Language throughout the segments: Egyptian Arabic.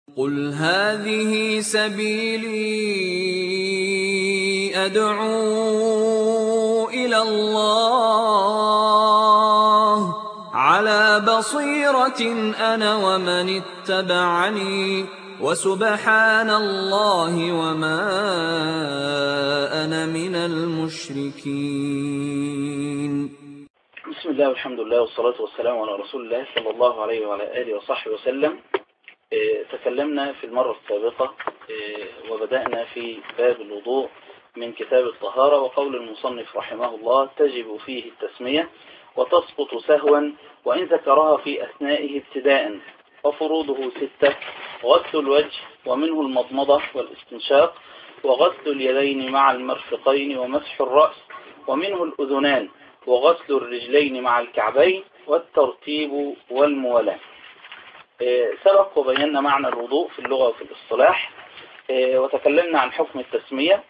قل هذه سبيلي أدعو إلى الله على بصيرة أنا ومن اتبعني وسبحان الله وما أنا من المشركين بسم الله والحمد لله والصلاة والسلام على رسول الله صلى الله عليه وعلى آله وصحبه وسلم تكلمنا في المرة السابقة وبدأنا في باب الوضوء من كتاب الطهارة وقول المصنف رحمه الله تجب فيه التسمية وتسقط سهوا وإن ذكرها في أثنائه ابتداء وفروضه ستة غسل الوجه ومنه المضمضة والاستنشاق وغسل اليدين مع المرفقين ومسح الرأس ومنه الأذنان وغسل الرجلين مع الكعبين والترتيب والموالاة سبق وبينا معنى الوضوء في اللغة وفي الاصطلاح وتكلمنا عن حكم التسمية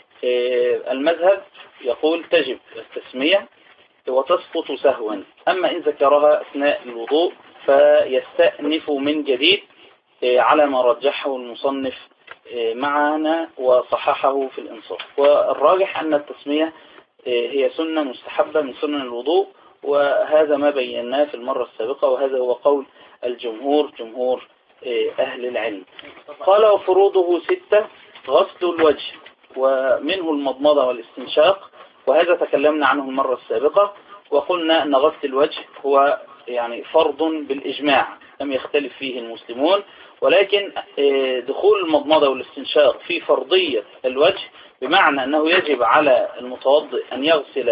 المذهب يقول تجب التسمية وتسقط سهوا أما إن ذكرها أثناء الوضوء فيستأنف من جديد على ما رجحه المصنف معنا وصححه في الإنصاف والراجح أن التسمية هي سنة مستحبة من سنن الوضوء وهذا ما بيناه في المرة السابقة وهذا هو قول الجمهور جمهور أهل العلم قال وفروضه ستة غسل الوجه ومنه المضمضة والاستنشاق وهذا تكلمنا عنه المرة السابقة وقلنا أن غسل الوجه هو يعني فرض بالإجماع لم يختلف فيه المسلمون ولكن دخول المضمضة والاستنشاق في فرضية الوجه بمعنى أنه يجب على المتوضئ أن يغسل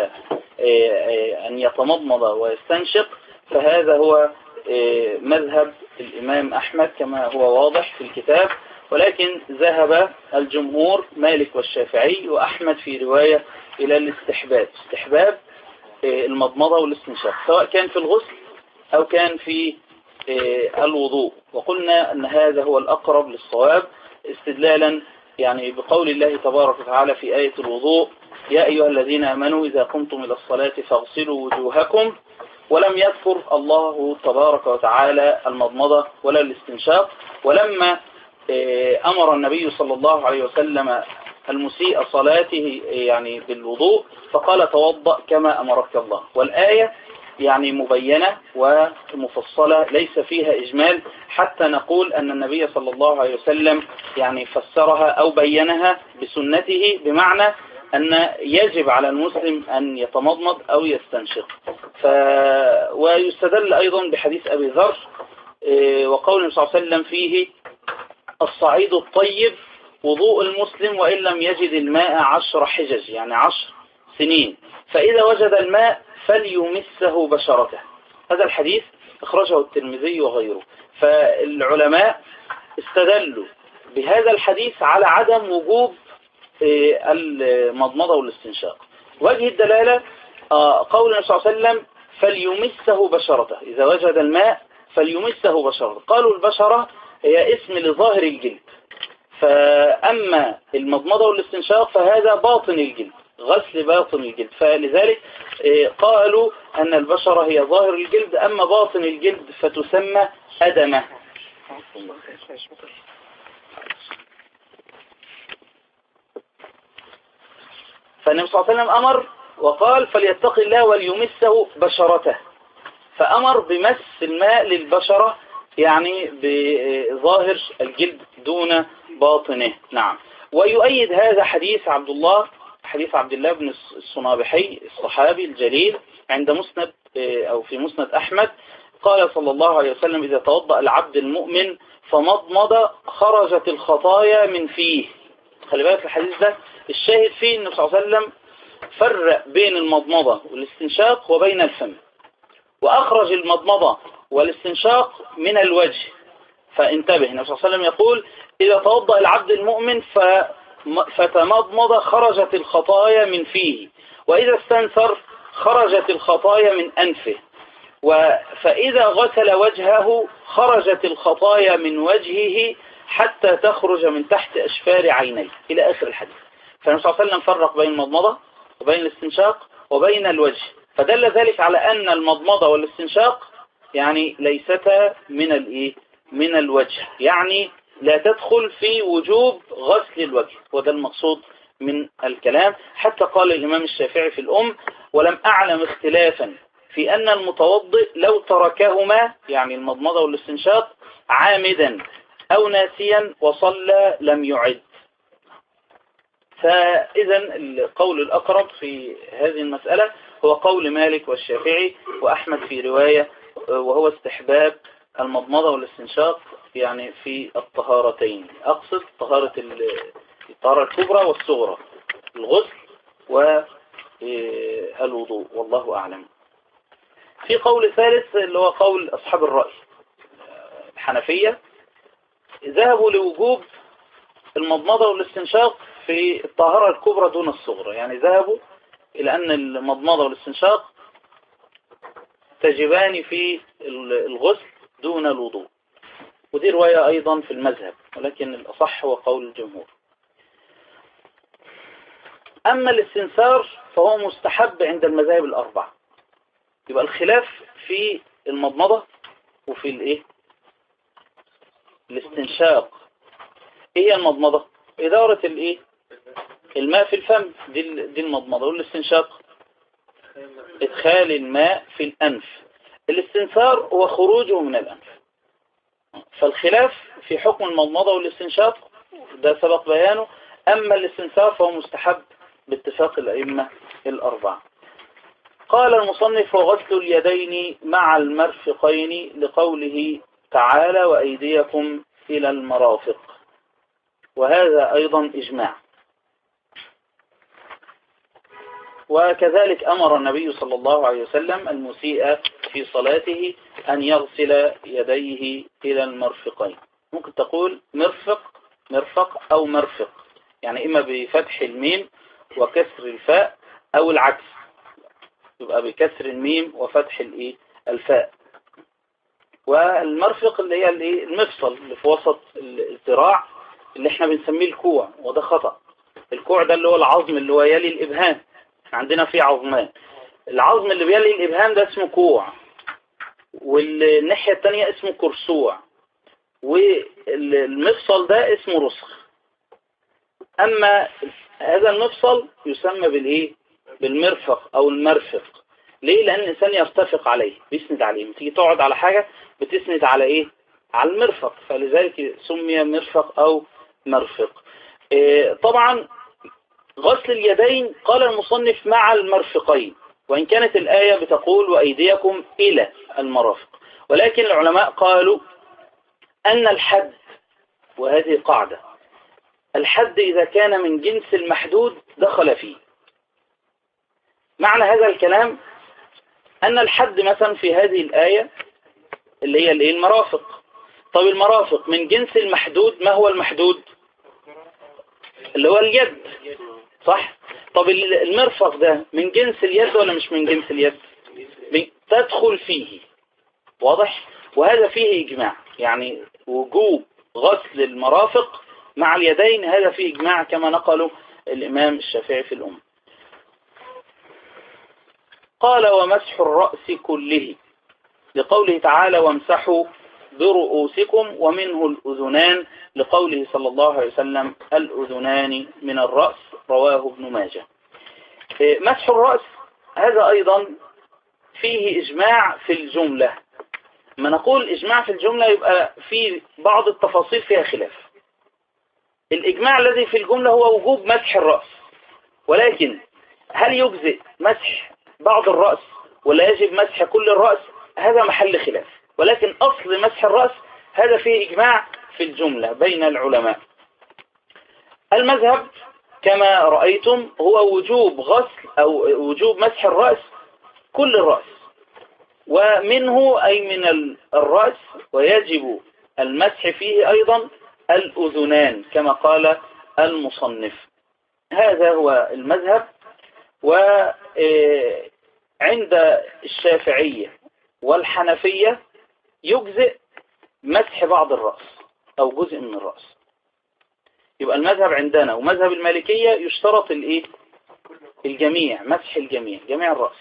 أن يتمضمض ويستنشق فهذا هو مذهب الإمام أحمد كما هو واضح في الكتاب ولكن ذهب الجمهور مالك والشافعي وأحمد في رواية إلى الاستحباب استحباب المضمضة والاستنشاق سواء كان في الغسل أو كان في الوضوء وقلنا أن هذا هو الأقرب للصواب استدلالا يعني بقول الله تبارك وتعالى في آية الوضوء يا أيها الذين أمنوا إذا قمتم إلى الصلاة فاغسلوا وجوهكم ولم يذكر الله تبارك وتعالى المضمضة ولا الاستنشاق ولما أمر النبي صلى الله عليه وسلم المسيء صلاته يعني بالوضوء فقال توضأ كما أمرك الله والآية يعني مبينة ومفصلة ليس فيها إجمال حتى نقول أن النبي صلى الله عليه وسلم يعني فسرها أو بينها بسنته بمعنى أن يجب على المسلم أن يتمضمض أو يستنشق ف... ويستدل أيضا بحديث أبي ذر وقول النبي صلى الله عليه وسلم فيه الصعيد الطيب وضوء المسلم وإن لم يجد الماء عشر حجج يعني عشر سنين فإذا وجد الماء فليمسه بشرته هذا الحديث اخرجه الترمذي وغيره فالعلماء استدلوا بهذا الحديث على عدم وجوب المضمضة والاستنشاق وجه الدلالة قول النبي صلى الله عليه وسلم فليمسه بشرته إذا وجد الماء فليمسه بشرته قالوا البشرة هي اسم لظاهر الجلد فأما المضمضة والاستنشاق فهذا باطن الجلد غسل باطن الجلد فلذلك قالوا أن البشرة هي ظاهر الجلد أما باطن الجلد فتسمى أدمة فالنبي صلى الله عليه وسلم أمر وقال فليتق الله وليمسه بشرته فأمر بمس الماء للبشرة يعني بظاهر الجلد دون باطنه نعم ويؤيد هذا حديث عبد الله حديث عبد الله بن الصنابحي الصحابي الجليل عند مسند أو في مسند أحمد قال صلى الله عليه وسلم إذا توضأ العبد المؤمن فمضمض خرجت الخطايا من فيه خلي بالك الحديث ده الشاهد فيه النبي صلى الله عليه وسلم فرق بين المضمضة والاستنشاق وبين الفم وأخرج المضمضة والاستنشاق من الوجه فانتبه النبي صلى الله عليه وسلم يقول إذا توضأ العبد المؤمن ف فتمضمض خرجت الخطايا من فيه وإذا استنثر خرجت الخطايا من أنفه فإذا غسل وجهه خرجت الخطايا من وجهه حتى تخرج من تحت أشفار عينيه إلى آخر الحديث فالنبي صلى الله عليه وسلم فرق بين المضمضة وبين الاستنشاق وبين الوجه فدل ذلك على أن المضمضة والاستنشاق يعني ليستا من الايه من الوجه يعني لا تدخل في وجوب غسل الوجه وده المقصود من الكلام حتى قال الإمام الشافعي في الأم ولم أعلم اختلافا في أن المتوضئ لو تركهما يعني المضمضة والاستنشاق عامدا أو ناسيا وصلى لم يعد فإذا القول الأقرب في هذه المسألة هو قول مالك والشافعي وأحمد في رواية وهو استحباب المضمضة والاستنشاق يعني في الطهارتين أقصد طهارة الطهارة الكبرى والصغرى الغسل والوضوء والله أعلم في قول ثالث اللي هو قول أصحاب الرأي الحنفية ذهبوا لوجوب المضمضة والاستنشاق في الطهارة الكبرى دون الصغرى يعني ذهبوا إلى أن المضمضة والاستنشاق تجبان في الغسل دون الوضوء ودي رواية أيضا في المذهب ولكن الأصح هو قول الجمهور أما الاستنثار فهو مستحب عند المذاهب الأربعة يبقى الخلاف في المضمضة وفي الايه الاستنشاق ايه هي المضمضة إدارة الايه الماء في الفم دي, دي المضمضة والاستنشاق إدخال الماء في الأنف الاستنثار هو خروجه من الأنف فالخلاف في حكم المضمضة والاستنشاق ده سبق بيانه أما الاستنثار فهو مستحب باتفاق الأئمة الأربعة قال المصنف وغسل اليدين مع المرفقين لقوله تعالى وأيديكم إلى المرافق وهذا أيضا إجماع وكذلك أمر النبي صلى الله عليه وسلم المسيء في صلاته أن يغسل يديه إلى المرفقين ممكن تقول مرفق مرفق أو مرفق يعني إما بفتح الميم وكسر الفاء أو العكس يبقى بكسر الميم وفتح الايه الفاء والمرفق اللي هي الايه المفصل اللي في وسط الذراع اللي احنا بنسميه الكوع وده خطأ الكوع ده اللي هو العظم اللي هو يلي الإبهام عندنا فيه عظمان العظم اللي بيلي الإبهام ده اسمه كوع والناحية التانية اسمه كرسوع والمفصل ده اسمه رسخ أما هذا المفصل يسمى بالإيه بالمرفق أو المرفق ليه لأن الإنسان يرتفق عليه بيسند عليه تيجي تقعد على حاجة بتسند على إيه على المرفق فلذلك سمي مرفق أو مرفق إيه طبعا غسل اليدين قال المصنف مع المرفقين وإن كانت الآية بتقول وأيديكم إلى المرافق ولكن العلماء قالوا أن الحد وهذه قاعدة الحد إذا كان من جنس المحدود دخل فيه معنى هذا الكلام أن الحد مثلا في هذه الآية اللي هي المرافق طب المرافق من جنس المحدود ما هو المحدود اللي هو اليد صح طب المرفق ده من جنس اليد ولا مش من جنس اليد تدخل فيه واضح وهذا فيه إجماع يعني وجوب غسل المرافق مع اليدين هذا فيه إجماع كما نقله الإمام الشافعي في الأم قال ومسح الرأس كله لقوله تعالى وامسحوا برؤوسكم ومنه الأذنان لقوله صلى الله عليه وسلم الأذنان من الرأس رواه ابن ماجه إيه، مسح الرأس هذا أيضا فيه إجماع في الجملة ما نقول إجماع في الجملة يبقى في بعض التفاصيل فيها خلاف الإجماع الذي في الجملة هو وجوب مسح الرأس ولكن هل يجزئ مسح بعض الرأس ولا يجب مسح كل الرأس هذا محل خلاف ولكن أصل مسح الرأس هذا فيه إجماع في الجملة بين العلماء المذهب كما رأيتم هو وجوب غسل أو وجوب مسح الرأس كل الرأس ومنه أي من الرأس ويجب المسح فيه أيضا الأذنان كما قال المصنف هذا هو المذهب وعند الشافعية والحنفية يجزئ مسح بعض الرأس أو جزء من الرأس يبقى المذهب عندنا ومذهب المالكية يشترط الايه الجميع مسح الجميع جميع الرأس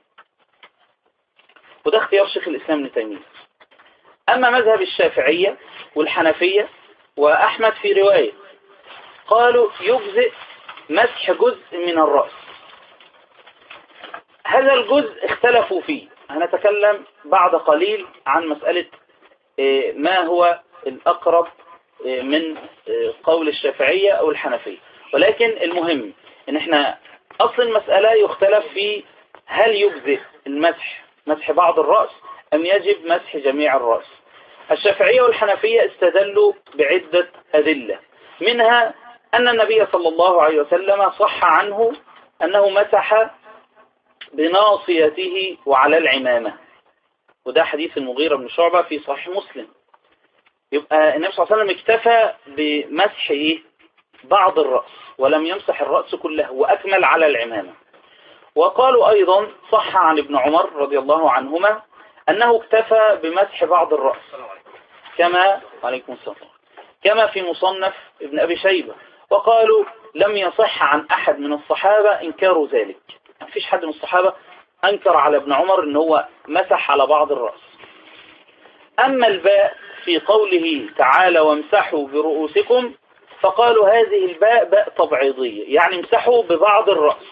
وده اختيار شيخ الإسلام ابن تيمية أما مذهب الشافعية والحنفية وأحمد في رواية قالوا يجزئ مسح جزء من الرأس هذا الجزء اختلفوا فيه هنتكلم بعد قليل عن مسألة آه، ما هو الأقرب آه، من آه، قول الشافعية أو الحنفية ولكن المهم ان احنا أصل المسألة يختلف في هل يجزئ المسح مسح بعض الرأس أم يجب مسح جميع الرأس الشافعية والحنفية استدلوا بعدة أدلة منها أن النبي صلى الله عليه وسلم صح عنه أنه مسح بناصيته وعلى العمامة وده حديث المغيرة بن شعبة في صحيح مسلم يبقى النبي صلى الله عليه وسلم اكتفى بمسح إيه؟ بعض الرأس ولم يمسح الرأس كله وأكمل على العمامة وقالوا أيضا صح عن ابن عمر رضي الله عنهما أنه اكتفى بمسح بعض الرأس كما عليكم السلام كما في مصنف ابن أبي شيبة وقالوا لم يصح عن أحد من الصحابة إنكار ذلك ما فيش حد من الصحابة أنكر على ابن عمر أنه هو مسح على بعض الرأس أما الباء في قوله تعالى وامسحوا برؤوسكم فقالوا هذه الباء باء تبعيضية يعني امسحوا ببعض الرأس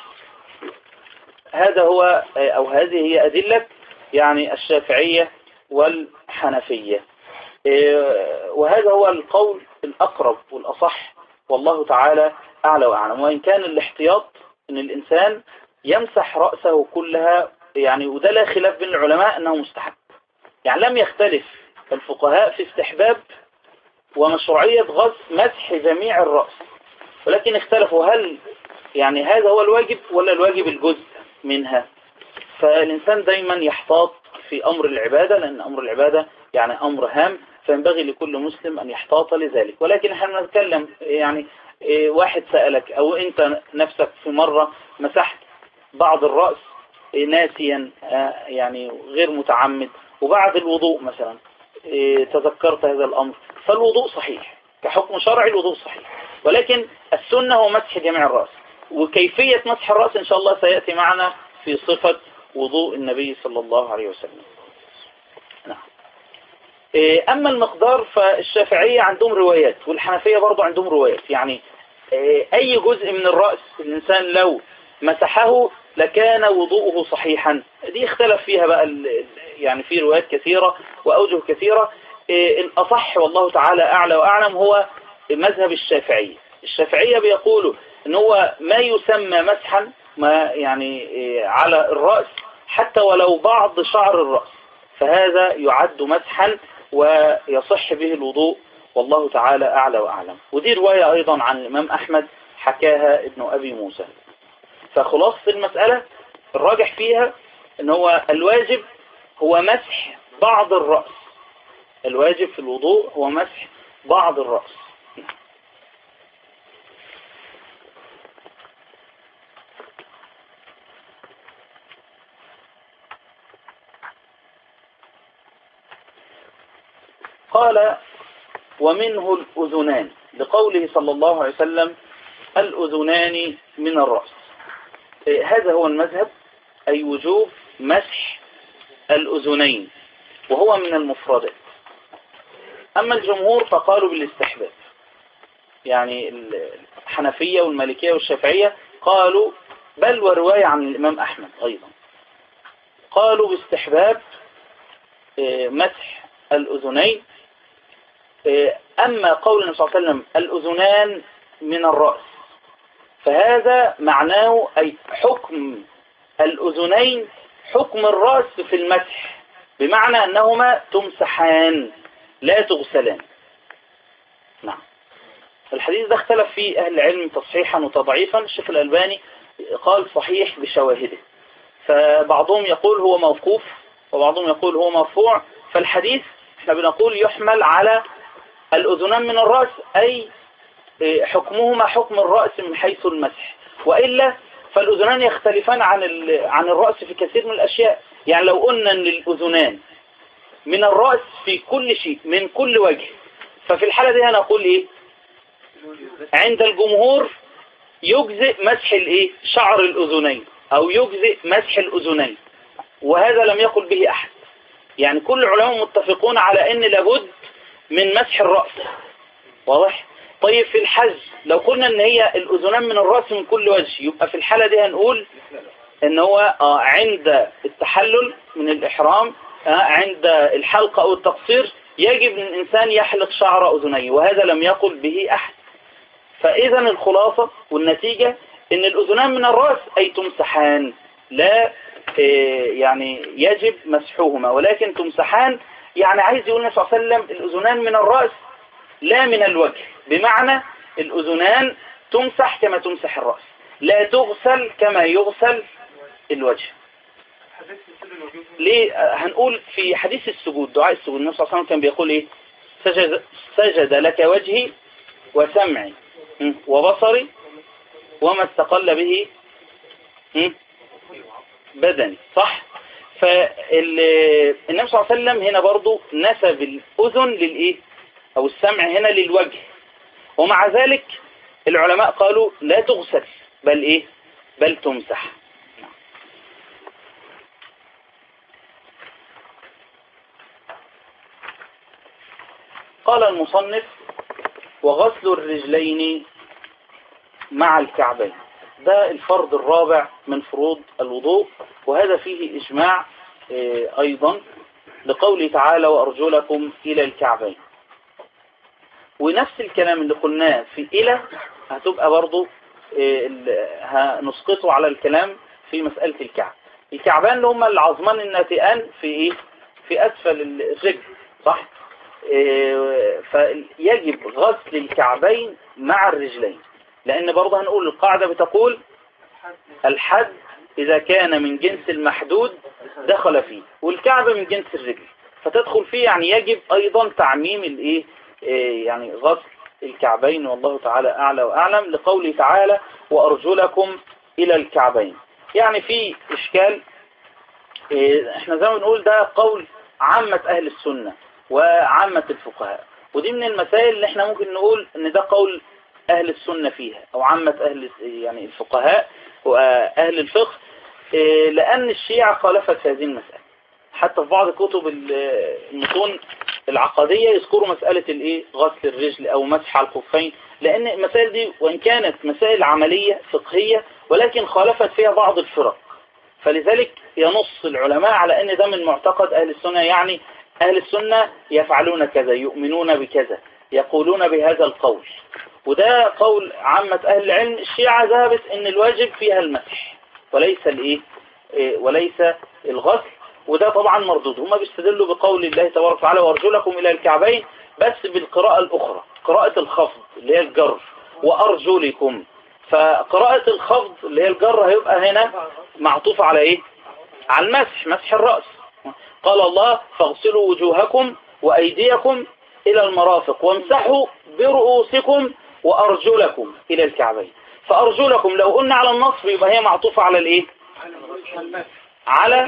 هذا هو أو هذه هي أدلة يعني الشافعية والحنفية إيه، وهذا هو القول الأقرب والأصح والله تعالى أعلى وأعلم وإن كان الاحتياط أن الإنسان يمسح رأسه كلها يعني وده لا خلاف بين العلماء أنه مستحب يعني لم يختلف الفقهاء في استحباب ومشروعية غسل مسح جميع الرأس ولكن اختلفوا هل يعني هذا هو الواجب ولا الواجب الجزء منها فالإنسان دايما يحتاط في أمر العبادة لأن أمر العبادة يعني أمر هام فينبغي لكل مسلم أن يحتاط لذلك ولكن احنا نتكلم يعني إيه، واحد سألك أو أنت نفسك في مرة مسحت بعض الرأس إيه، ناسيا آه، يعني غير متعمد وبعد الوضوء مثلا إيه، تذكرت هذا الأمر فالوضوء صحيح كحكم شرعي الوضوء صحيح ولكن السنة هو مسح جميع الرأس وكيفية مسح الرأس إن شاء الله سيأتي معنا في صفة وضوء النبي صلى الله عليه وسلم نعم إيه، أما المقدار فالشافعية عندهم روايات والحنفية برضو عندهم روايات يعني إيه، أي جزء من الرأس الإنسان لو مسحه لكان وضوءه صحيحا دي اختلف فيها بقى يعني في روايات كثيرة وأوجه كثيرة إيه، الأصح والله تعالى أعلى وأعلم هو مذهب الشافعية الشافعية بيقولوا ان هو ما يسمى مسحا ما يعني على الرأس حتى ولو بعض شعر الرأس فهذا يعد مسحا ويصح به الوضوء والله تعالى أعلى وأعلم ودي رواية أيضا عن الإمام أحمد حكاها ابن أبي موسى فخلاصة المسألة الراجح فيها ان هو الواجب هو مسح بعض الرأس الواجب في الوضوء هو مسح بعض الرأس قال ومنه الأذنان لقوله صلى الله عليه وسلم الأذنان من الرأس إيه، هذا هو المذهب أي وجوب مسح الأذنين وهو من المفردات أما الجمهور فقالوا بالاستحباب يعني الحنفية والمالكية والشافعية قالوا بل ورواية عن الإمام أحمد أيضا قالوا باستحباب إيه، مسح الأذنين إيه، أما قول النبي صلى الله عليه وسلم الأذنان من الرأس فهذا معناه أي حكم الأذنين حكم الرأس في المسح بمعنى أنهما تمسحان لا تغسلان نعم الحديث ده اختلف فيه أهل العلم تصحيحا وتضعيفا الشيخ الألباني قال صحيح بشواهده فبعضهم يقول هو موقوف وبعضهم يقول هو مرفوع فالحديث احنا بنقول يحمل على الأذنان من الرأس أي إيه، حكمهما حكم الرأس من حيث المسح وإلا فالأذنان يختلفان عن عن الرأس في كثير من الأشياء يعني لو قلنا أن الأذنان من الرأس في كل شيء من كل وجه ففي الحالة دي هنقول إيه عند الجمهور يجزئ مسح الإيه شعر الأذنين أو يجزئ مسح الأذنين وهذا لم يقل به أحد يعني كل العلماء متفقون على أن لابد من مسح الرأس واضح طيب في الحج لو قلنا ان هي الاذنان من الراس من كل وجه يبقى في الحالة دي هنقول ان هو آه عند التحلل من الاحرام آه عند الحلق او التقصير يجب ان الانسان يحلق شعر اذنيه وهذا لم يقل به احد فاذا الخلاصة والنتيجة ان الاذنان من الراس اي تمسحان لا يعني يجب مسحوهما ولكن تمسحان يعني عايز يقول النبي صلى الله عليه وسلم الأذنان من الرأس لا من الوجه بمعنى الأذنان تمسح كما تمسح الرأس لا تغسل كما يغسل الوجه ليه هنقول في حديث السجود دعاء السجود النبي صلى الله عليه وسلم كان بيقول ايه سجد, سجد لك وجهي وسمعي وبصري وما استقل به بدني صح فالنبي صلى الله عليه وسلم هنا برضو نسب الأذن للإيه أو السمع هنا للوجه ومع ذلك العلماء قالوا لا تغسل بل إيه بل تمسح قال المصنف وغسل الرجلين مع الكعبين ده الفرض الرابع من فروض الوضوء وهذا فيه إجماع أيضا لقوله تعالى وأرجلكم إلى الكعبين ونفس الكلام اللي قلناه في إلى هتبقى برضو هنسقطه على الكلام في مسألة الكعب الكعبان اللي هم العظمان الناتئان في إيه؟ في أسفل الرجل صح فيجب غسل الكعبين مع الرجلين لأن برضه هنقول القاعدة بتقول الحد إذا كان من جنس المحدود دخل فيه والكعبة من جنس الرجل فتدخل فيه يعني يجب أيضا تعميم الإيه يعني غسل الكعبين والله تعالى أعلى وأعلم لقوله تعالى وأرجلكم إلى الكعبين يعني في إشكال احنا زي ما بنقول ده قول عامة أهل السنة وعامة الفقهاء ودي من المسائل اللي احنا ممكن نقول ان ده قول أهل السنة فيها أو عامة أهل يعني الفقهاء وأهل الفقه لأن الشيعة خالفت في هذه المسألة حتى في بعض كتب المتون العقدية يذكروا مسألة الايه غسل الرجل أو مسح على الخفين لأن المسائل دي وإن كانت مسائل عملية فقهية ولكن خالفت فيها بعض الفرق فلذلك ينص العلماء على أن ده من معتقد أهل السنة يعني أهل السنة يفعلون كذا يؤمنون بكذا يقولون بهذا القول وده قول عامة أهل العلم الشيعة ذهبت ان الواجب فيها المسح وليس الايه وليس الغسل وده طبعا مردود هما بيستدلوا بقول الله تبارك وتعالى وارجلكم الى الكعبين بس بالقراءة الاخرى قراءة الخفض اللي هي الجر وارجلكم فقراءة الخفض اللي هي الجر هيبقى هنا معطوف على ايه على المسح مسح الرأس قال الله فاغسلوا وجوهكم وايديكم الى المرافق وامسحوا برؤوسكم وأرجلكم إلى الكعبين فأرجلكم لو قلنا على النصب يبقى هي معطوفة على الإيه على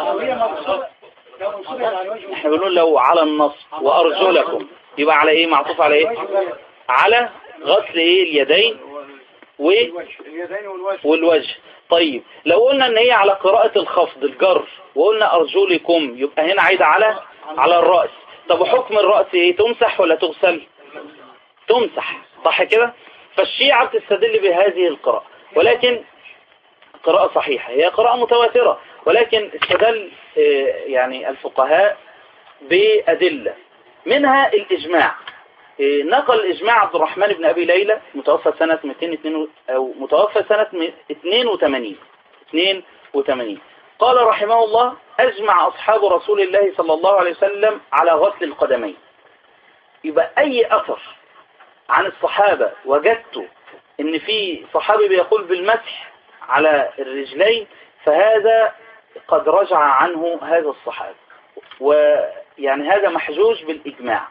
احنا بنقول لو على النصب وأرجلكم يبقى على إيه معطوفة على إيه على غسل إيه اليدين و والوجه طيب لو قلنا ان هي على قراءة الخفض الجر وقلنا أرجلكم يبقى هنا عايدة على على الرأس طب وحكم الرأس ايه تمسح ولا تغسل تمسح صح كده فالشيعة بتستدل بهذه القراءة ولكن قراءة صحيحة هي قراءة متواترة ولكن استدل يعني الفقهاء بأدلة منها الإجماع نقل الإجماع عبد الرحمن بن أبي ليلى متوفى سنة 202 أو متوفى سنة 82 82 قال رحمه الله أجمع أصحاب رسول الله صلى الله عليه وسلم على غسل القدمين يبقى أي أثر عن الصحابة وجدت ان في صحابي بيقول بالمسح على الرجلين فهذا قد رجع عنه هذا الصحابي ويعني هذا محجوج بالإجماع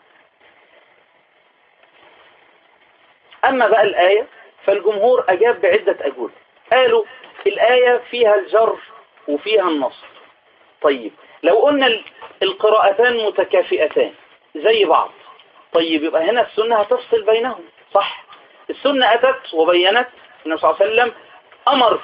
أما بقى الآية فالجمهور أجاب بعدة أجوبة قالوا الآية فيها الجر وفيها النصر طيب لو قلنا القراءتان متكافئتان زي بعض طيب يبقى هنا السنة هتفصل بينهم صح السنة أتت وبينت النبي صلى الله عليه وسلم أمر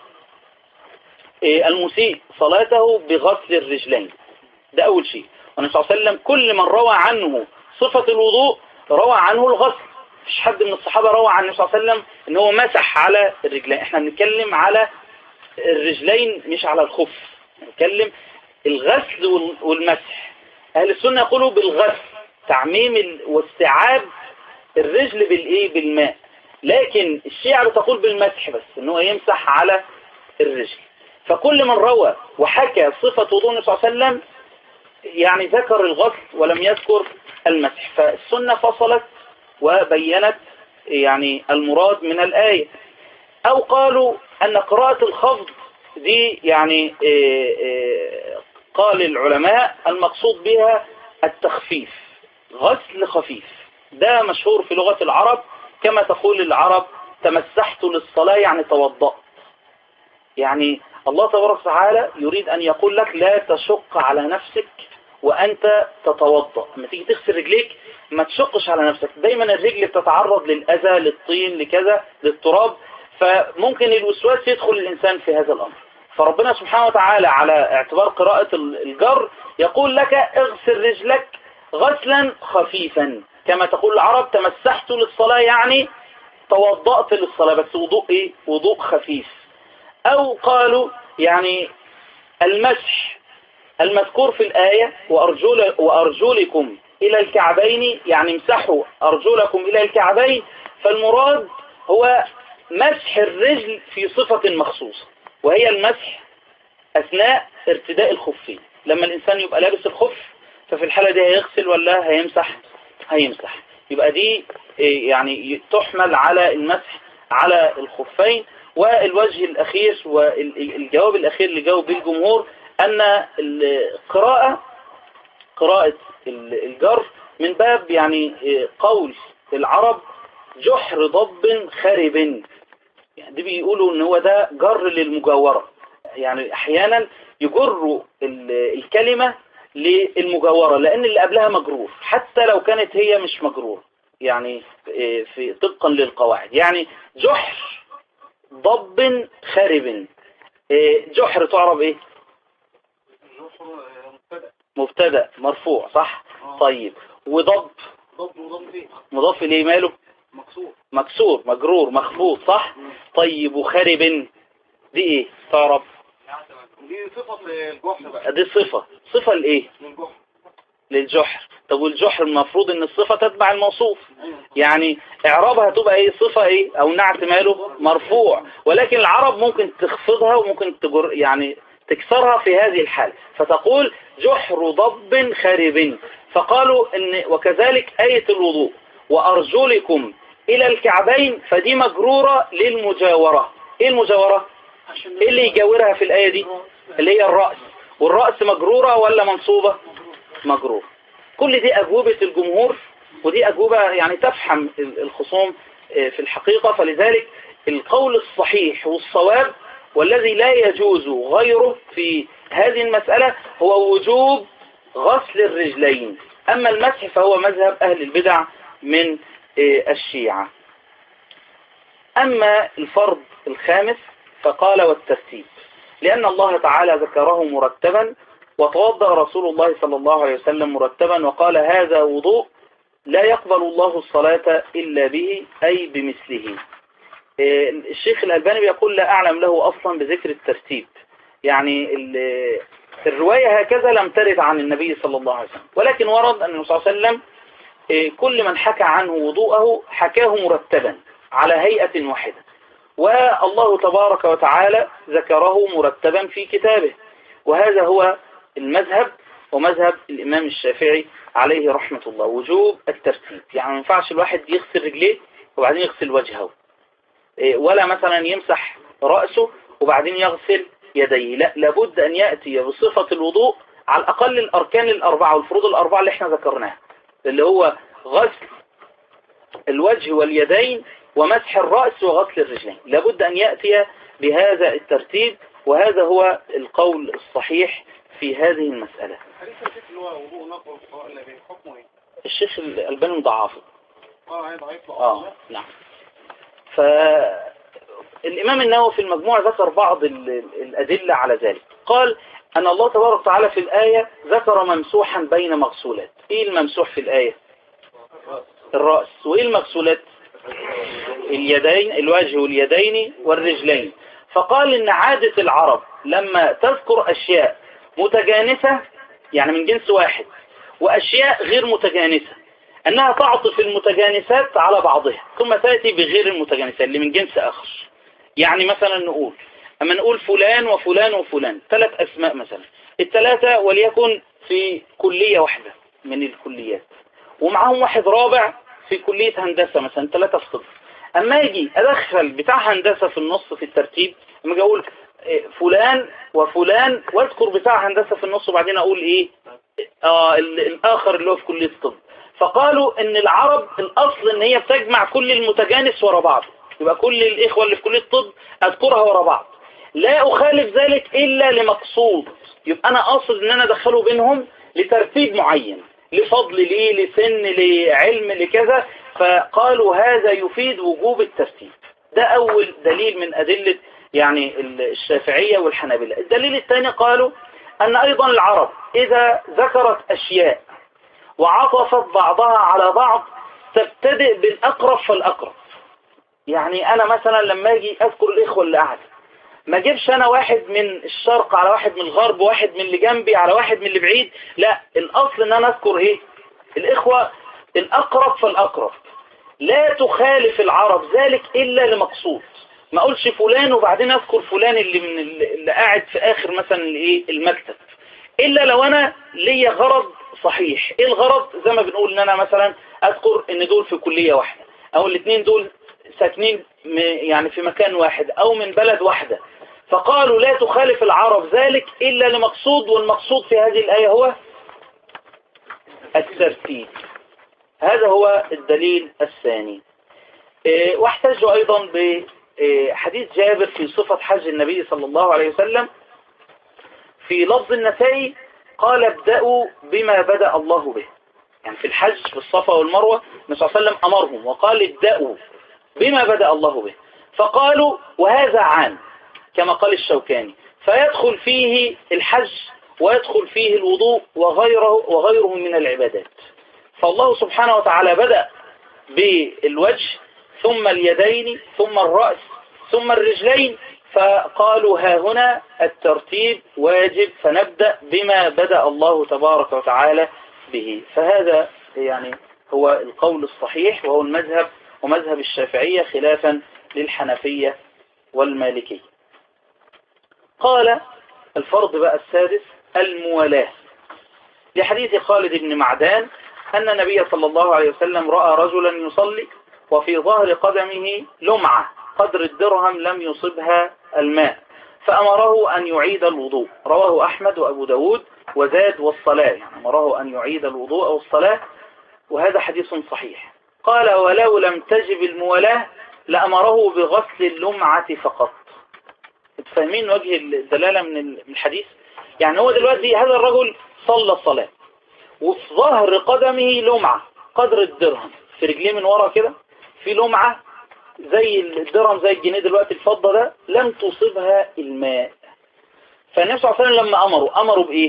المسيء صلاته بغسل الرجلين ده أول شيء والنبي صلى الله عليه وسلم كل من روى عنه صفة الوضوء روى عنه الغسل مفيش حد من الصحابة روى عن النبي صلى الله عليه وسلم ان هو مسح على الرجلين احنا بنتكلم على الرجلين مش على الخف نتكلم الغسل وال- والمسح اهل السنة يقولوا بالغسل تعميم ال- واستيعاب الرجل بالايه بالماء لكن الشيعة بتقول بالمسح بس ان هو يمسح على الرجل فكل من روى وحكى صفة وضوء النبي صلى الله عليه وسلم يعني ذكر الغسل ولم يذكر المسح فالسنة فصلت وبينت يعني المراد من الآية أو قالوا أن قراءة الخفض دي يعني إيه إيه قال العلماء المقصود بها التخفيف غسل خفيف ده مشهور في لغة العرب كما تقول العرب تمسحت للصلاة يعني توضأت يعني الله تبارك وتعالى يريد أن يقول لك لا تشق على نفسك وأنت تتوضأ لما تيجي تغسل رجليك ما تشقش على نفسك دايما الرجل بتتعرض للأذى للطين لكذا للتراب فممكن الوسواس يدخل الإنسان في هذا الأمر فربنا سبحانه وتعالى على اعتبار قراءة الجر يقول لك اغسل رجلك غسلا خفيفا كما تقول العرب تمسحت للصلاة يعني توضأت للصلاة بس وضوء ايه وضوء خفيف او قالوا يعني المسح المذكور في الآية وأرجل وأرجلكم إلى الكعبين يعني امسحوا أرجلكم إلى الكعبين فالمراد هو مسح الرجل في صفة مخصوصة وهي المسح أثناء ارتداء الخفين لما الإنسان يبقى لابس الخف ففي الحالة دي هيغسل ولا هيمسح هيمسح يبقى دي إيه، يعني تحمل على المسح على الخفين والوجه الأخير والجواب الأخير اللي جاوب به الجمهور أن القراءة قراءة الجر من باب يعني إيه، قول العرب جحر ضب خرب يعني دي بيقولوا ان هو ده جر للمجاورة يعني احيانا يجروا ال- الكلمة للمجاورة لان اللي قبلها مجرور حتى لو كانت هي مش مجرور يعني إيه، في طبقا للقواعد يعني جحر ضب خرب إيه، جحر تعرف ايه مبتدا مرفوع صح طيب وضب ضبط وضبط ايه مضاف اليه ماله مقصود مكسور مجرور مخفوض صح طيب وخرب دي ايه تعرف دي صفة الجحر بقى دي صفة صفة لايه للجحر للجحر طب والجحر المفروض ان الصفة تتبع الموصوف ايوه يعني اعرابها تبقى ايه صفة ايه او نعت ماله مرفوع ولكن العرب ممكن تخفضها وممكن تجر يعني تكسرها في هذه الحالة فتقول جحر ضب خرب فقالوا ان وكذلك آية الوضوء وأرجلكم إلى الكعبين فدي مجرورة للمجاورة ايه المجاورة ايه اللي يجاورها في الآية دي اللي هي الرأس والرأس مجرورة ولا منصوبة مجرور كل دي أجوبة الجمهور ودي أجوبة يعني تفحم ال- الخصوم آه، في الحقيقة فلذلك القول الصحيح والصواب والذي لا يجوز غيره في هذه المسألة هو وجوب غسل الرجلين أما المسح فهو مذهب أهل البدع من آه، الشيعة أما الفرض الخامس فقال والترتيب لأن الله تعالى ذكره مرتبا وتوضأ رسول الله صلى الله عليه وسلم مرتبا وقال هذا وضوء لا يقبل الله الصلاة إلا به أي بمثله إيه، الشيخ الألباني بيقول لا أعلم له أصلا بذكر الترتيب يعني ال- الرواية هكذا لم ترد عن النبي صلى الله عليه وسلم ولكن ورد أن النبي صلى الله عليه وسلم إيه، كل من حكى عنه وضوءه حكاه مرتبا على هيئة واحدة والله تبارك وتعالى ذكره مرتبا في كتابه وهذا هو المذهب ومذهب الإمام الشافعي عليه رحمة الله وجوب الترتيب يعني ما ينفعش الواحد يغسل رجليه وبعدين يغسل وجهه إيه، ولا مثلا يمسح رأسه وبعدين يغسل يديه لا لابد أن يأتي بصفة الوضوء على الأقل الأركان الأربعة والفروض الأربعة اللي احنا ذكرناها اللي هو غسل الوجه واليدين ومسح الرأس وغسل الرجلين لابد أن يأتي بهذا الترتيب وهذا هو القول الصحيح في هذه المسألة الحديث اللي فيه اللي هو وضوء نقض الصلاة اللي بيه حكمه ايه؟ الشيخ الألباني مضاعفه اه هي ضعيف له آه نعم فالإمام النووي في المجموع ذكر بعض ال- ال- الأدلة على ذلك قال أن الله تبارك وتعالى في الآية ذكر ممسوحا بين مغسولات إيه الممسوح في الآية الرأس وإيه المغسولات اليدين الوجه واليدين والرجلين فقال إن عادة العرب لما تذكر أشياء متجانسة يعني من جنس واحد وأشياء غير متجانسة أنها تعطف المتجانسات على بعضها ثم تأتي بغير المتجانسات اللي من جنس آخر يعني مثلا نقول أما نقول فلان وفلان وفلان ثلاث أسماء مثلا الثلاثة وليكن في كلية واحدة من الكليات ومعاهم واحد رابع في كلية هندسة مثلا ثلاثة في طب أما يجي أدخل بتاع هندسة في النص في الترتيب أما أجي أقول إيه، فلان وفلان واذكر بتاع هندسة في النص وبعدين أقول إيه آه ال- الآخر اللي هو في كلية الطب فقالوا إن العرب الأصل إن هي بتجمع كل المتجانس ورا بعض يبقى كل الإخوة اللي في كلية الطب أذكرها ورا بعض لا أخالف ذلك إلا لمقصود يبقى أنا قاصد إن أنا أدخله بينهم لترتيب معين لفضل ليه لسن لعلم لكذا فقالوا هذا يفيد وجوب الترتيب ده أول دليل من أدلة يعني الشافعية والحنابلة الدليل الثاني قالوا أن أيضا العرب إذا ذكرت أشياء وعطفت بعضها على بعض تبتدئ بالأقرب فالأقرب يعني أنا مثلا لما أجي أذكر الإخوة اللي قاعدة ما اجيبش انا واحد من الشرق على واحد من الغرب واحد من اللي جنبي على واحد من اللي بعيد لا الاصل ان انا اذكر ايه الاخوة الاقرب فالاقرب لا تخالف العرب ذلك الا لمقصود ما اقولش فلان وبعدين اذكر فلان اللي من اللي قاعد في اخر مثلا الايه المكتب الا لو انا ليا غرض صحيح ايه الغرض زي ما بنقول ان انا مثلا اذكر ان دول في كلية واحدة او الاثنين دول ساكنين م- يعني في مكان واحد او من بلد واحدة فقالوا لا تخالف العرب ذلك إلا لمقصود والمقصود في هذه الآية هو الترتيب هذا هو الدليل الثاني إيه، واحتجوا أيضا بحديث جابر في صفة حج النبي صلى الله عليه وسلم في لفظ النسائي قال ابدأوا بما بدأ الله به يعني في الحج في الصفا والمروة النبي صلى الله عليه وسلم أمرهم وقال ابدأوا بما بدأ الله به فقالوا وهذا عام كما قال الشوكاني فيدخل فيه الحج ويدخل فيه الوضوء وغيره وغيره من العبادات فالله سبحانه وتعالى بدأ بالوجه ثم اليدين ثم الرأس ثم الرجلين فقالوا ها هنا الترتيب واجب فنبدأ بما بدأ الله تبارك وتعالى به فهذا يعني هو القول الصحيح وهو المذهب ومذهب الشافعية خلافا للحنفية والمالكية قال الفرض بقى السادس الموالاة لحديث خالد بن معدان أن النبي صلى الله عليه وسلم رأى رجلا يصلي وفي ظهر قدمه لمعة قدر الدرهم لم يصبها الماء فأمره أن يعيد الوضوء رواه أحمد وأبو داود وزاد والصلاة يعني أمره أن يعيد الوضوء والصلاة وهذا حديث صحيح قال ولو لم تجب الموالاة لأمره بغسل اللمعة فقط فاهمين وجه الدلالة من الحديث يعني هو دلوقتي هذا الرجل صلى الصلاة وفي ظهر قدمه لمعة قدر الدرهم في رجليه من ورا كده في لمعة زي الدرهم زي الجنيه دلوقتي الفضة ده لم تصبها الماء فالنبي صلى الله عليه وسلم لما أمروا أمروا بإيه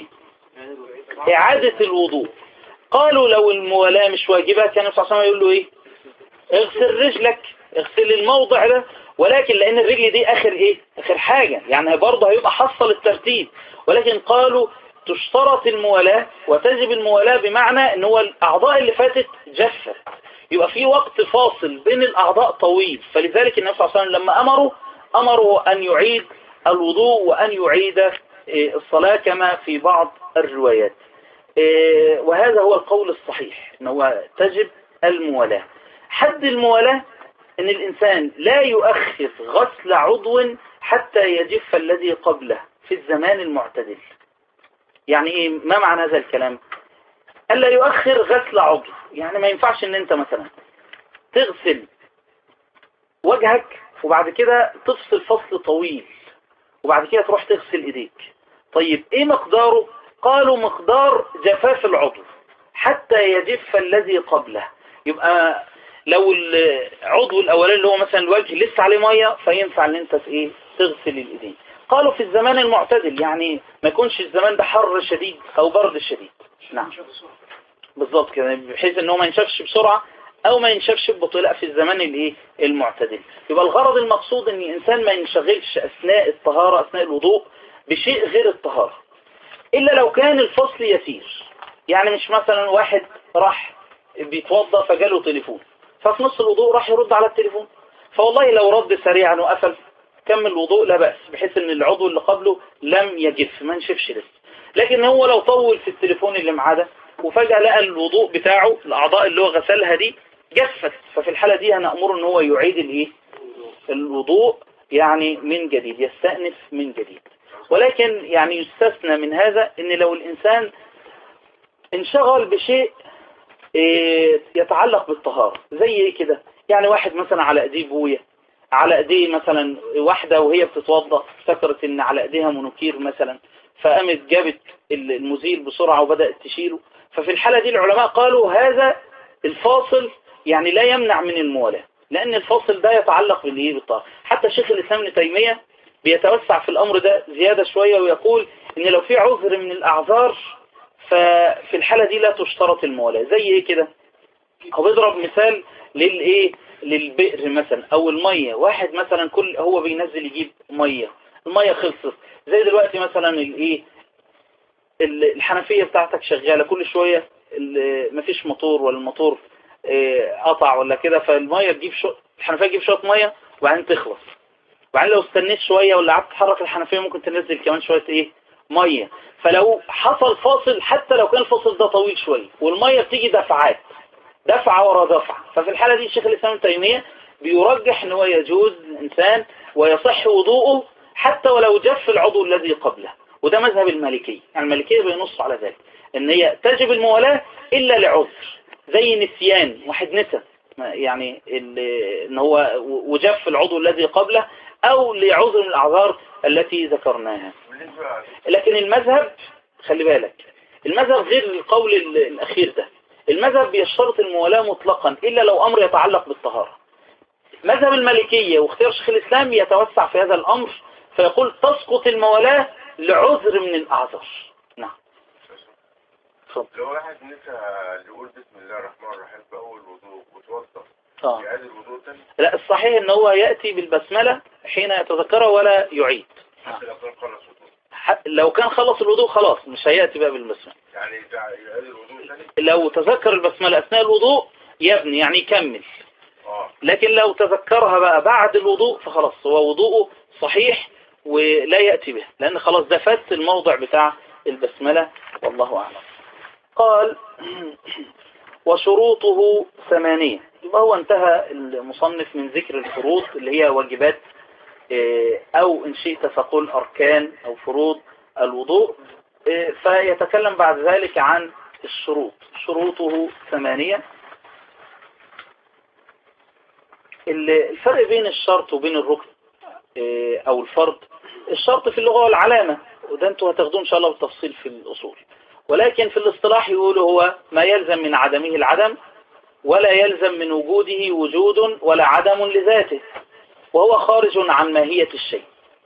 إعادة الوضوء قالوا لو الموالاة مش واجبة كان النبي صلى الله عليه وسلم يقول له إيه اغسل رجلك اغسل الموضع ده ولكن لأن الرجل دي آخر إيه آخر حاجة يعني برضه هيبقى حصل الترتيب ولكن قالوا تشترط الموالاة وتجب الموالاة بمعنى ان هو الأعضاء اللي فاتت جفت يبقى في وقت فاصل بين الأعضاء طويل فلذلك النبي صلى الله عليه وسلم لما أمروا أمروا أن يعيد الوضوء وأن يعيد إيه، الصلاة كما في بعض الروايات إيه، وهذا هو القول الصحيح ان هو تجب الموالاة حد الموالاة ان الانسان لا يؤخر غسل عضو حتى يجف الذي قبله في الزمان المعتدل يعني ايه ما معنى هذا الكلام الا يؤخر غسل عضو يعني ما ينفعش ان انت مثلا تغسل وجهك وبعد كده تفصل فصل طويل وبعد كده تروح تغسل ايديك طيب ايه مقداره قالوا مقدار جفاف العضو حتى يجف الذي قبله يبقى لو العضو الاولاني اللي هو مثلا الوجه لسه عليه ميه فينفع ان انت ايه تغسل الايدين قالوا في الزمان المعتدل يعني ما يكونش الزمان ده حر شديد او برد شديد نعم بالظبط كده بحيث ان هو ما ينشفش بسرعة او ما ينشفش ببطء في الزمان الايه المعتدل يبقى الغرض المقصود ان الانسان ما ينشغلش اثناء الطهارة اثناء الوضوء بشيء غير الطهارة الا لو كان الفصل يسير يعني مش مثلا واحد راح بيتوضى فجاله تليفون ففي نص الوضوء راح يرد على التليفون فوالله لو رد سريعا وقفل كمل الوضوء لا بأس بحيث ان العضو اللي قبله لم يجف ما نشفش لسه لكن هو لو طول في التليفون اللي معاه ده وفجأة لقى الوضوء بتاعه الأعضاء اللي هو غسلها دي جفت ففي الحالة دي هنأمره ان هو يعيد الايه الوضوء يعني من جديد يستأنف من جديد ولكن يعني يستثنى من هذا ان لو الإنسان انشغل بشيء إيه، يتعلق بالطهارة زي ايه كده يعني واحد مثلا على ايديه بوية على ايديه مثلا واحدة وهي بتتوضى افتكرت ان على ايديها منوكير مثلا فقامت جابت المزيل بسرعة وبدأت تشيله ففي الحالة دي العلماء قالوا هذا الفاصل يعني لا يمنع من الموالاة لأن الفاصل ده يتعلق بالإيه بالطهارة حتى شيخ الإسلام ابن تيمية بيتوسع في الأمر ده زيادة شوية ويقول إن لو في عذر من الأعذار ففي الحالة دي لا تشترط الموالاة زي إيه كده هو بيضرب مثال للإيه للبئر مثلا أو المية واحد مثلا كل هو بينزل يجيب مية المية خلصت زي دلوقتي مثلا الإيه الحنفية بتاعتك شغالة كل شوية مفيش موتور ولا الموتور آه، قطع ولا كده فالمية تجيب شو الحنفية تجيب شوية مية وبعدين تخلص وبعدين لو استنيت شوية ولا قعدت تحرك الحنفية ممكن تنزل كمان شوية ايه مية فلو حصل فاصل حتى لو كان الفاصل ده طويل شوية والمية بتيجي دفعات دفعة ورا دفعة ففي الحالة دي الشيخ الإسلام تيمية بيرجح ان هو يجوز الإنسان ويصح وضوءه حتى ولو جف العضو الذي قبله وده مذهب المالكية يعني المالكية بينص على ذلك ان هي تجب الموالاة الا لعذر زي نسيان واحد نسى يعني ان هو وجف العضو الذي قبله او لعذر من الاعذار التي ذكرناها لكن المذهب خلي بالك المذهب غير القول الاخير ده المذهب بيشترط الموالاة مطلقا الا لو امر يتعلق بالطهارة مذهب المالكية واختيار شيخ الاسلام يتوسع في هذا الامر فيقول تسقط الموالاة لعذر من الاعذار نعم لو واحد نسى يقول بسم الله الرحمن الرحيم في اول وضوء وتوضى اه يعيد الوضوء تاني لا الصحيح ان هو يأتي بالبسملة حين يتذكرها ولا يعيد حتى لو كان خلص وضوء ح- لو كان خلص الوضوء خلاص مش هيأتي بقى بالبسملة يعني يتع- يعيد الوضوء تاني لو تذكر البسملة أثناء الوضوء يبني يعني يكمل اه لكن لو تذكرها بقى بعد الوضوء فخلاص هو وضوءه صحيح ولا يأتي به لأن خلاص ده فات الموضع بتاع البسملة والله أعلم قال وشروطه ثمانية يبقى هو انتهى المصنف من ذكر الفروض اللي هي واجبات إيه، أو إن شئت فقل أركان أو فروض الوضوء إيه، فيتكلم بعد ذلك عن الشروط شروطه ثمانية ال- الفرق بين الشرط وبين الركن إيه، أو الفرض الشرط في اللغة والعلامة وده انتوا هتاخدوه إن شاء الله بالتفصيل في الأصول ولكن في الاصطلاح يقولوا هو ما يلزم من عدمه العدم ولا يلزم من وجوده وجود ولا عدم لذاته وهو خارج عن ماهية الشيء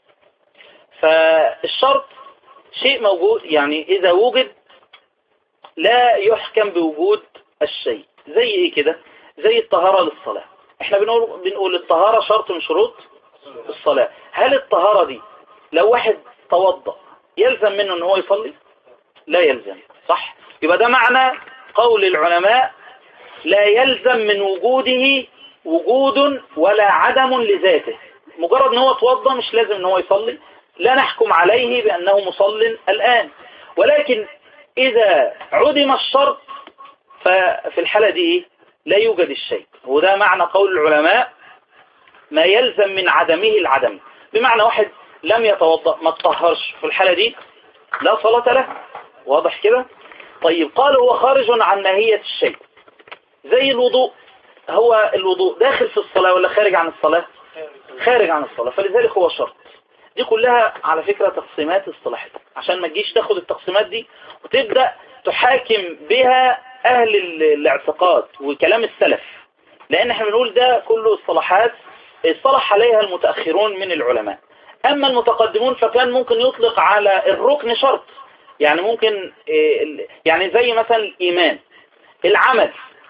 فالشرط شيء موجود يعني إذا وجد لا يحكم بوجود الشيء زي إيه كده زي الطهارة للصلاة احنا بنقول, بنقول الطهارة شرط من شروط الصلاة هل الطهارة دي لو واحد توضأ يلزم منه ان هو يصلي لا يلزم صح يبقى ده معنى قول العلماء لا يلزم من وجوده وجود ولا عدم لذاته مجرد ان هو توضى مش لازم ان هو يصلي لا نحكم عليه بأنه مصل الآن ولكن إذا عدم الشرط ففي الحالة دي إيه؟ لا يوجد الشيء وده معنى قول العلماء ما يلزم من عدمه العدم بمعنى واحد لم يتوضأ ما تطهرش في الحالة دي لا صلاة له واضح كده طيب قال هو خارج عن ماهية الشيء زي الوضوء هو الوضوء داخل في الصلاة ولا خارج عن الصلاة خارج عن الصلاة فلذلك هو شرط دي كلها على فكرة تقسيمات اصطلاحية عشان ما تجيش تاخد التقسيمات دي وتبدأ تحاكم بها أهل ال- الاعتقاد وكلام السلف لأن احنا بنقول ده كله اصطلاحات اصطلح عليها المتأخرون من العلماء أما المتقدمون فكان ممكن يطلق على الركن شرط يعني ممكن إيه، ال- يعني زي مثلا الإيمان العمل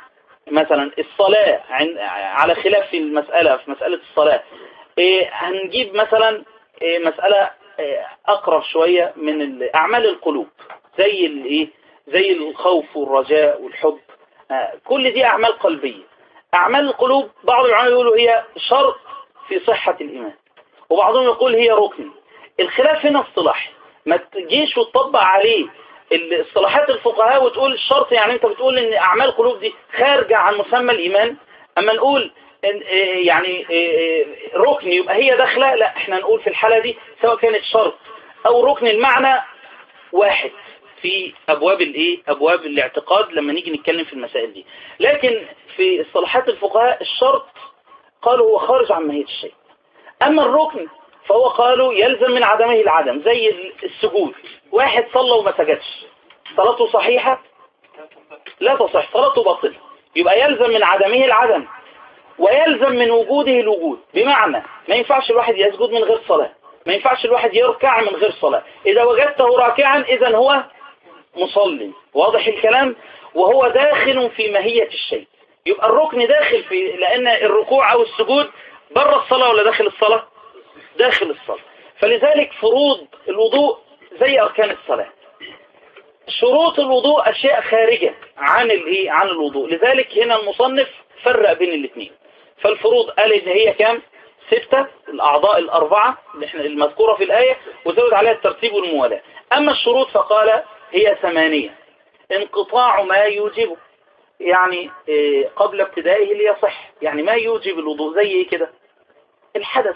مثلا الصلاة عن- على خلاف في المسألة في مسألة الصلاة إيه، هنجيب مثلا إيه، مسألة إيه، أقرب شوية من ال- أعمال القلوب زي الايه زي الخوف والرجاء والحب آه، كل دي أعمال قلبية أعمال القلوب بعض العلماء يقولوا هي شرط في صحة الإيمان وبعضهم يقول هي ركن الخلاف هنا اصطلاحي ما تجيش وتطبق عليه الاصطلاحات الفقهاء وتقول الشرط يعني انت بتقول ان اعمال القلوب دي خارجة عن مسمى الايمان اما نقول إن إيه يعني إيه ركن يبقى هي داخله لا احنا نقول في الحالة دي سواء كانت شرط او ركن المعنى واحد في ابواب الايه ابواب الاعتقاد لما نيجي نتكلم في المسائل دي لكن في اصطلاحات الفقهاء الشرط قالوا هو خارج عن ماهية الشيء اما الركن فهو قالوا يلزم من عدمه العدم زي السجود واحد صلى وما سجدش صلاته صحيحة لا تصح صلاته باطلة يبقى يلزم من عدمه العدم ويلزم من وجوده الوجود بمعنى ما ينفعش الواحد يسجد من غير صلاة ما ينفعش الواحد يركع من غير صلاة إذا وجدته راكعا إذا هو مصلي واضح الكلام وهو داخل في ماهية الشيء يبقى الركن داخل في لأن الركوع أو السجود بره الصلاة ولا داخل الصلاة داخل الصلاة فلذلك فروض الوضوء زي أركان الصلاة شروط الوضوء أشياء خارجة عن الايه عن الوضوء لذلك هنا المصنف فرق بين الاثنين فالفروض قال ان هي كام ستة الأعضاء الأربعة اللي احنا المذكورة في الآية وزود عليها الترتيب والموالاة أما الشروط فقال هي ثمانية انقطاع ما يوجبه يعني إيه، قبل ابتدائه ليصح يعني ما يوجب الوضوء زي ايه كده الحدث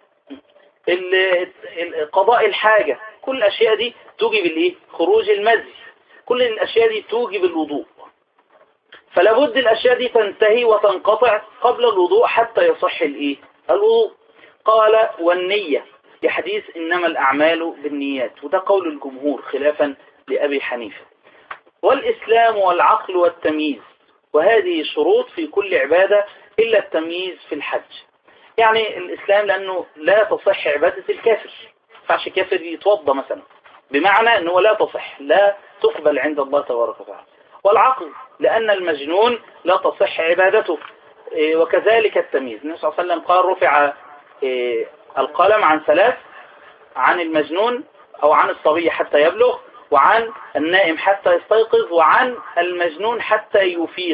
ال- ال- قضاء الحاجة كل الأشياء دي توجب الايه خروج المزي كل الأشياء دي توجب الوضوء فلا بد الأشياء دي تنتهي وتنقطع قبل الوضوء حتى يصح الايه الوضوء قال والنية لحديث إنما الأعمال بالنيات وده قول الجمهور خلافا لأبي حنيفة والإسلام والعقل والتمييز وهذه شروط في كل عبادة إلا التمييز في الحج يعني الإسلام لأنه لا تصح عبادة الكافر فعش كافر يتوضى مثلا بمعنى أنه لا تصح لا تقبل عند الله تبارك وتعالى والعقل لأن المجنون لا تصح عبادته إيه، وكذلك التمييز النبي صلى الله عليه وسلم قال رفع إيه، القلم عن ثلاث عن المجنون أو عن الصبي حتى يبلغ وعن النائم حتى يستيقظ وعن المجنون حتى يفيق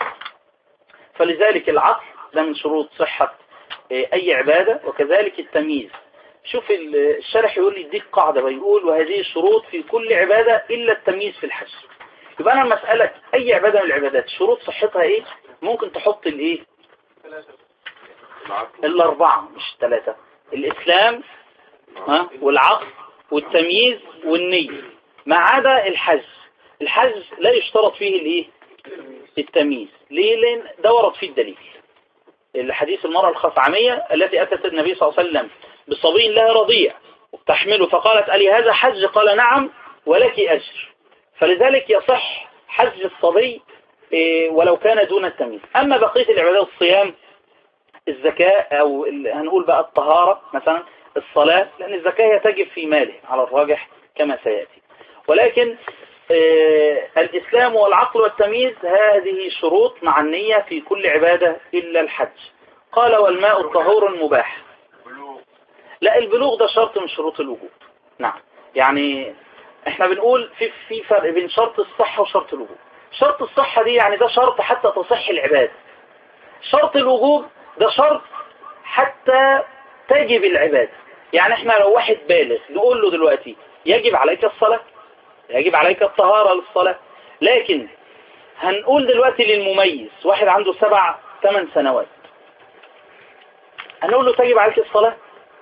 فلذلك العقل ده من شروط صحة إيه، أي عبادة وكذلك التمييز شوف ال- الشرح يقول لي يديك قاعدة بيقول وهذه الشروط في كل عبادة إلا التمييز في الحج يبقى أنا مسألة أي عبادة من العبادات شروط صحتها إيه ممكن تحط الإيه الأربعة مش الثلاثة الإسلام ها والعقل والتمييز والنية ما عدا الحج الحج لا يشترط فيه الايه التمييز ليه لان ده ورد فيه الدليل الحديث المرأة الخصعمية التي أتت النبي صلى الله عليه وسلم بصبي لها رضيع تحمله فقالت ألي هذا حج قال نعم ولك أجر فلذلك يصح حج الصبي إيه، ولو كان دون التمييز أما بقية العبادات الصيام الزكاة أو ال- هنقول بقى الطهارة مثلا الصلاة لأن الزكاة هي تجب في ماله على الراجح كما سيأتي ولكن آه، الإسلام والعقل والتمييز هذه شروط مع النية في كل عبادة إلا الحج قال والماء الطهور المباح بلوغ لا البلوغ ده شرط من شروط الوجوب نعم يعني احنا بنقول في في فرق بين شرط الصحة وشرط الوجوب شرط الصحة دي يعني ده شرط حتى تصح العبادة شرط الوجوب ده شرط حتى تجب العبادة يعني احنا لو واحد بالغ نقول له دلوقتي يجب عليك الصلاة يجب عليك الطهارة للصلاة لكن هنقول دلوقتي للمميز واحد عنده سبع ثمان سنوات هنقول له تجب عليك الصلاة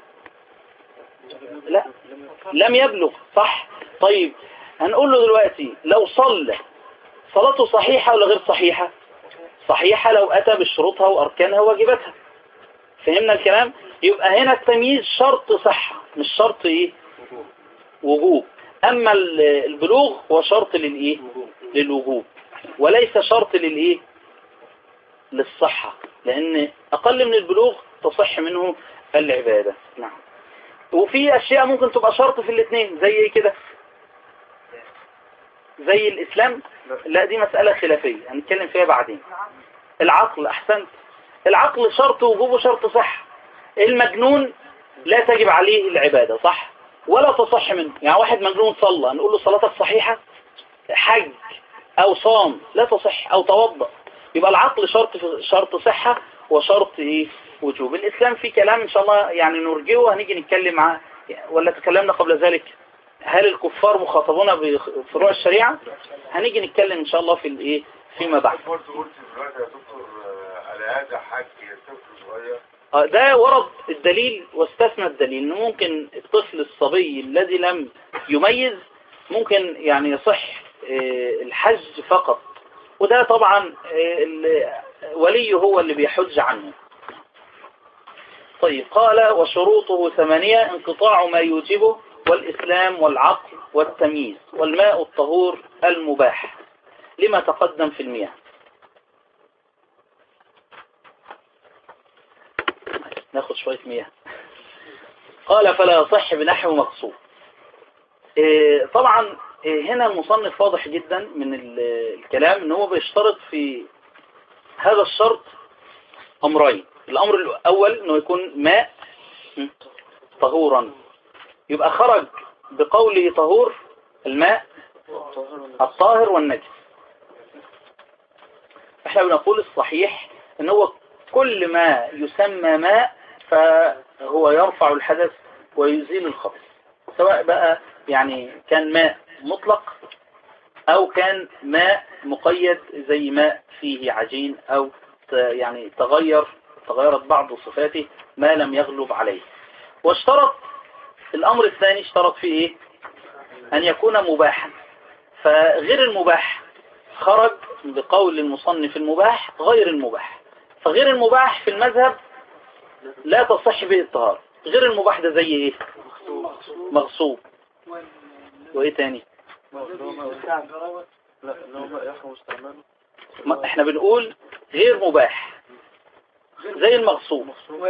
لا لم يبلغ صح طيب هنقول له دلوقتي لو صلى صلاته صحيحة ولا غير صحيحة صحيحة لو أتى بشروطها وأركانها وواجباتها فهمنا الكلام يبقى هنا التمييز شرط صحة مش شرط إيه وجوب أما ال- البلوغ هو شرط للإيه للوجوب وليس شرط للإيه للصحة لأن أقل من البلوغ تصح منه العبادة نعم وفي أشياء ممكن تبقى شرط في الاثنين زي إيه كده زي الإسلام لا دي مسألة خلافية هنتكلم فيها بعدين العقل احسنت العقل شرط وجوبه شرط صح المجنون لا تجب عليه العبادة صح ولا تصح منه يعني واحد مجنون صلى نقول له صلاتك صحيحة حج او صام لا تصح او توضأ يبقى العقل شرط شرط صحة وشرط ايه وجوب الاسلام في كلام ان شاء الله يعني نرجعه هنيجي نتكلم معاه ولا تكلمنا قبل ذلك هل الكفار مخاطبون بفروع الشريعة هنيجي نتكلم ان شاء الله في الايه فيما بعد برضه قلت دلوقتي يا دكتور آه، على هذا حاج طفل صغير آه، ده ورد الدليل واستثنى الدليل انه ممكن الطفل الصبي الذي لم يميز ممكن يعني يصح آه، الحج فقط وده طبعا آه، ال- وليه هو اللي بيحج عنه طيب قال وشروطه ثمانية انقطاع ما يوجبه والإسلام والعقل والتمييز والماء الطهور المباح لما تقدم في المياه ناخد شوية مياه قال فلا يصح بنحو مقصود إيه، طبعا إيه، هنا المصنف واضح جدا من ال- الكلام ان هو بيشترط في هذا الشرط امرين الامر الاول انه يكون ماء م، طهورا يبقى خرج بقوله طهور الماء الطاهر والنجس احنا بنقول الصحيح ان هو كل ما يسمى ماء فهو يرفع الحدث ويزيل الخبث سواء بقى يعني كان ماء مطلق او كان ماء مقيد زي ماء فيه عجين او ت- يعني تغير تغيرت بعض صفاته ما لم يغلب عليه واشترط الامر الثاني اشترط فيه ايه ان يكون مباحا فغير المباح خرج بقول المصنف المباح غير المباح فغير المباح في المذهب لا تصح به الطهارة غير المباح ده زي ايه مغصوب وايه تاني ما احنا بنقول غير مباح زي المغصوب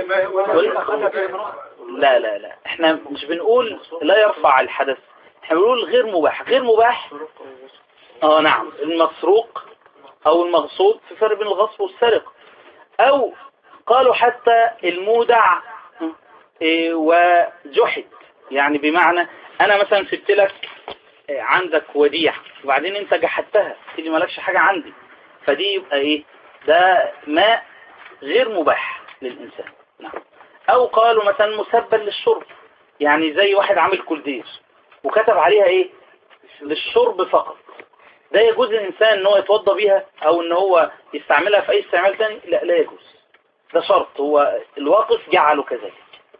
لا لا لا احنا مش بنقول لا يرفع الحدث احنا بنقول غير مباح غير مباح اه نعم المسروق او المغصوب في فرق بين الغصب والسرقة او قالوا حتى المودع إيه، وجحد يعني بمعنى انا مثلا سبت لك إيه، عندك وديعة وبعدين انت جحدتها تيجي مالكش حاجة عندي فدي يبقى ايه ده ماء غير مباح للإنسان نعم أو قالوا مثلا مسبل للشرب يعني زي واحد عامل كولدير وكتب عليها إيه للشرب فقط ده يجوز الإنسان إن هو يتوضى بيها أو إن هو يستعملها في أي استعمال تاني لا لا يجوز ده شرط هو الواقف جعله كذلك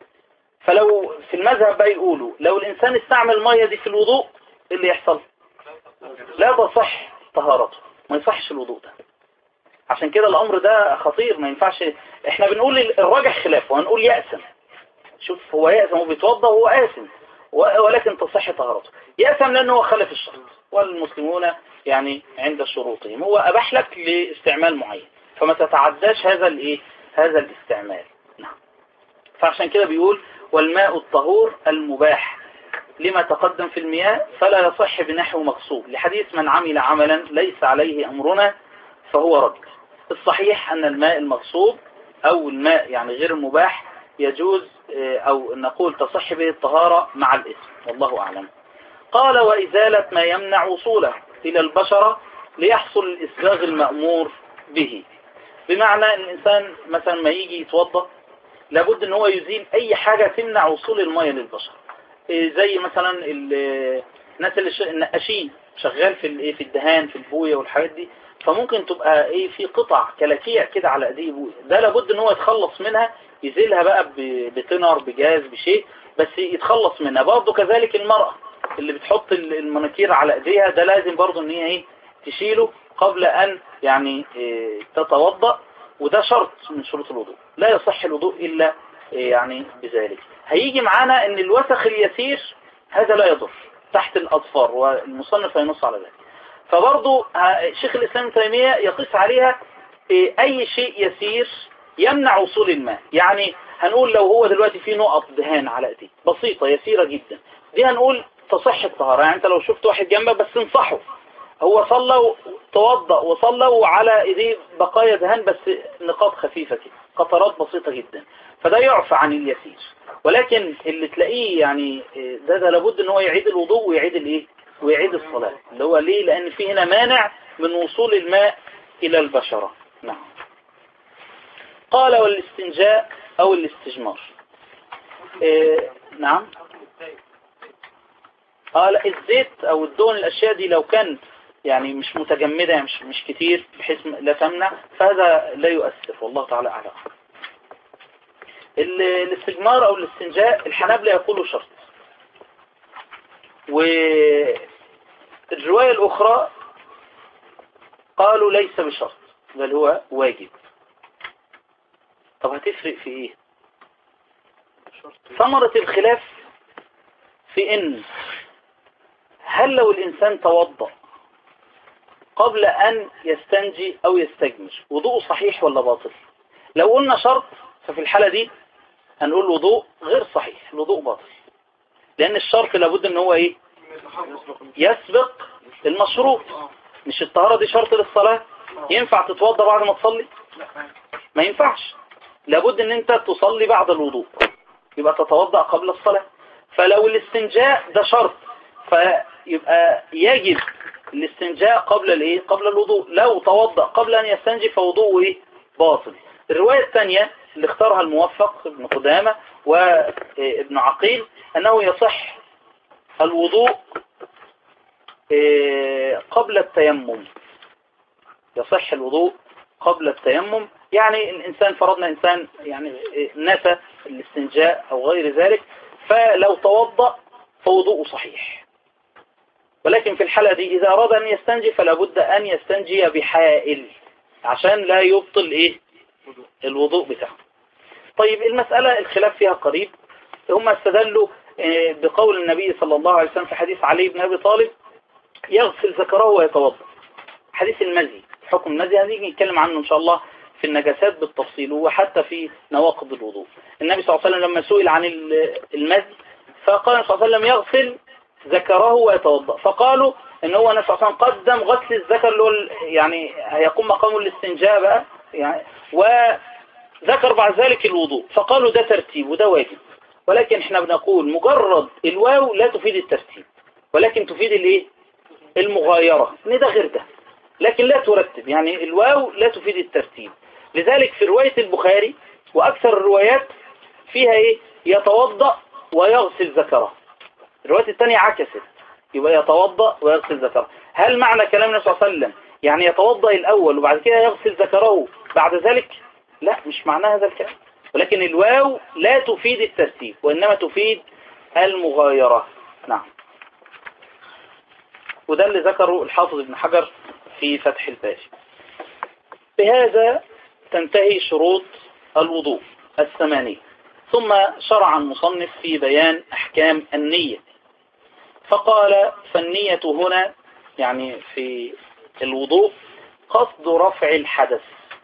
فلو في المذهب بقى يقولوا لو الإنسان استعمل المية دي في الوضوء إيه اللي يحصل لا تصح طهارته ما يصحش الوضوء ده عشان كده الامر ده خطير ما ينفعش احنا بنقول الراجح خلافه هنقول يأسم شوف هو يأسم هو بيتوضى وهو آثم و- ولكن تصح طهارته يأسم لأنه هو خلف الشرط والمسلمون يعني عند شروطهم هو أباح لك لاستعمال معين فما تتعداش هذا الايه هذا الاستعمال نعم فعشان كده بيقول والماء الطهور المباح لما تقدم في المياه فلا يصح بنحو مقصود لحديث من عمل عملا ليس عليه أمرنا فهو رد الصحيح أن الماء المغصوب أو الماء يعني غير المباح يجوز آه، أو نقول تصح به الطهارة مع الاسم والله أعلم قال وإزالة ما يمنع وصوله إلى البشرة ليحصل الإسباغ المأمور به بمعنى أن الإنسان مثلا ما يجي يتوضى لابد أن هو يزيل أي حاجة تمنع وصول المية للبشرة إيه زي مثلا ال- الناس اللي ش- النقاشين شغال في الايه في الدهان في البويه والحاجات دي فممكن تبقى ايه في قطع كلاكيع كده على ايديه بويه ده لابد ان هو يتخلص منها يزيلها بقى ب- بتنر بجاز بشيء بس يتخلص منها برضه كذلك المرأة اللي بتحط ال- المناكير على ايديها ده لازم برضه ان هي ايه تشيله قبل ان يعني إيه تتوضأ وده شرط من شروط الوضوء لا يصح الوضوء الا إيه يعني بذلك هيجي معانا ان الوسخ اليسير هذا لا يضر تحت الاظفار والمصنف هينص على ذلك فبرضه ه- شيخ الاسلام ابن تيميه يقيس عليها إيه، اي شيء يسير يمنع وصول الماء يعني هنقول لو هو دلوقتي في نقط دهان على ايديه بسيطه يسيره جدا دي هنقول تصح الطهاره يعني انت لو شفت واحد جنبك بس انصحه هو صلى توضأ وصلى وعلى ايديه بقايا دهان بس نقاط خفيفة كده قطرات بسيطة جدا فده يعفى عن اليسير ولكن اللي تلاقيه يعني ده ده لابد ان هو يعيد الوضوء ويعيد الايه ويعيد الصلاة اللي هو ليه لان في هنا مانع من وصول الماء الى البشرة نعم قال والاستنجاء او الاستجمار إيه نعم اه لا الزيت او الدهن الاشياء دي لو كان يعني مش متجمدة يعني مش مش كتير بحيث لا تمنع فهذا لا يؤثر والله تعالى اعلم ال- الاستجمار او الاستنجاء الحنابلة يقولوا شرط والرواية الاخرى قالوا ليس بشرط بل هو واجب طب هتفرق في ايه ثمرة الخلاف في ان هل لو الانسان توضأ قبل ان يستنجي او يستجمر وضوءه صحيح ولا باطل لو قلنا شرط ففي الحالة دي هنقول وضوء غير صحيح الوضوء باطل لان الشرط لابد ان هو ايه يسبق المشروط مش الطهارة دي شرط للصلاة ينفع تتوضى بعد ما تصلي ما ينفعش لابد ان انت تصلي بعد الوضوء يبقى تتوضأ قبل الصلاة فلو الاستنجاء ده شرط فيبقى يجب الاستنجاء قبل الايه قبل الوضوء لو توضأ قبل ان يستنجي فوضوءه ايه باطل الرواية الثانية اللي اختارها الموفق ابن قدامة وابن عقيل انه يصح الوضوء إيه، قبل التيمم يصح الوضوء قبل التيمم يعني الإنسان فرضنا إنسان يعني إيه، نسى الاستنجاء أو غير ذلك فلو توضأ فوضوءه صحيح ولكن في الحالة دي إذا أراد أن يستنجي فلا بد أن يستنجي بحائل عشان لا يبطل إيه الوضوء بتاعه طيب المسألة الخلاف فيها قريب هم استدلوا إيه، بقول النبي صلى الله عليه وسلم في حديث علي بن أبي طالب يغسل ذكره ويتوضا حديث المزي حكم المزي هنيجي نتكلم عنه ان شاء الله في النجاسات بالتفصيل وحتى في نواقض الوضوء النبي صلى الله عليه وسلم لما سئل عن ال- المزي فقال النبي صلى الله عليه وسلم يغسل ذكره ويتوضا فقالوا ان هو النبي صلى الله عليه وسلم قدم غسل الذكر اللي هو ال- يعني هيقوم مقامه الاستنجاء بقى يعني وذكر بعد ذلك الوضوء فقالوا ده ترتيب وده واجب ولكن احنا بنقول مجرد الواو لا تفيد الترتيب ولكن تفيد الايه المغايرة ان ده غير ده لكن لا ترتب يعني الواو لا تفيد الترتيب لذلك في رواية البخاري وأكثر الروايات فيها إيه يتوضأ ويغسل ذكره الرواية الثانية عكست يبقى يتوضأ ويغسل ذكره هل معنى كلام النبي صلى الله عليه وسلم يعني يتوضأ الأول وبعد كده يغسل ذكره بعد ذلك لا مش معنى هذا الكلام ولكن الواو لا تفيد الترتيب وإنما تفيد المغايرة نعم وده اللي ذكره الحافظ ابن حجر في فتح الباري بهذا تنتهي شروط الوضوء الثمانية ثم شرع المصنف في بيان أحكام النية فقال فالنية هنا يعني في الوضوء قصد رفع الحدث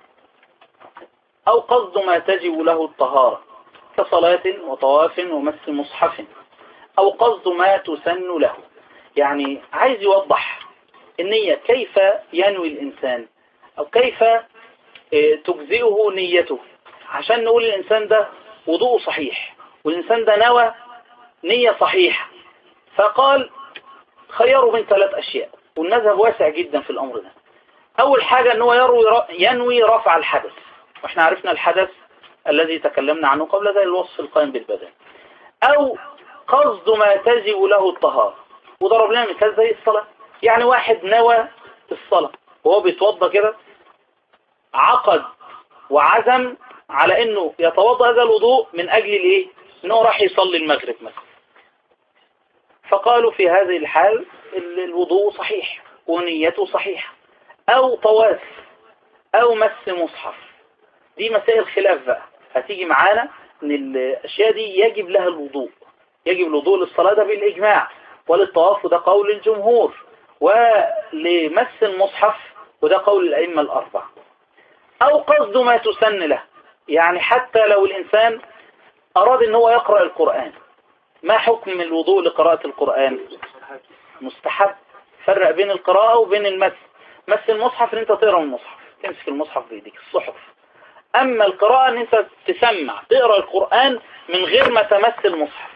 أو قصد ما تجب له الطهارة كصلاة وطواف ومس مصحف أو قصد ما تسن له يعني عايز يوضح النية كيف ينوي الإنسان أو كيف آه، تجزئه نيته عشان نقول الإنسان ده وضوءه صحيح والإنسان ده نوى نية صحيحة فقال خيروا من ثلاث أشياء والمذهب واسع جدا في الأمر ده أول حاجة أنه يروي ينوي رفع الحدث وإحنا عرفنا الحدث الذي تكلمنا عنه قبل ذلك الوصف القائم بالبدن أو قصد ما تجب له الطهارة وضرب لنا مثال زي الصلاة يعني واحد نوى الصلاة وهو بيتوضى كده عقد وعزم على انه يتوضا هذا الوضوء من اجل الايه انه راح يصلي المغرب مثلا فقالوا في هذه الحال ال- الوضوء صحيح ونيته صحيحة او طواف او مس مصحف دي مسائل خلاف بقى هتيجي معانا ان الاشياء دي يجب لها الوضوء يجب الوضوء للصلاة ده بالاجماع وللطواف ده قول الجمهور ولمس المصحف وده قول الأئمة الأربعة أو قصد ما تسن له يعني حتى لو الإنسان أراد أن هو يقرأ القرآن ما حكم الوضوء لقراءة القرآن مستحب فرق بين القراءة وبين المس مس المصحف ان انت تقرا من المصحف تمسك المصحف بايديك الصحف اما القراءة ان انت تسمع تقرا القرآن من غير ما تمس المصحف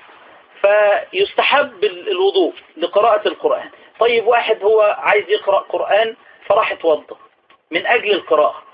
فيستحب ال- الوضوء لقراءة القرآن طيب واحد هو عايز يقرأ قرآن فراح يتوضا من اجل القراءة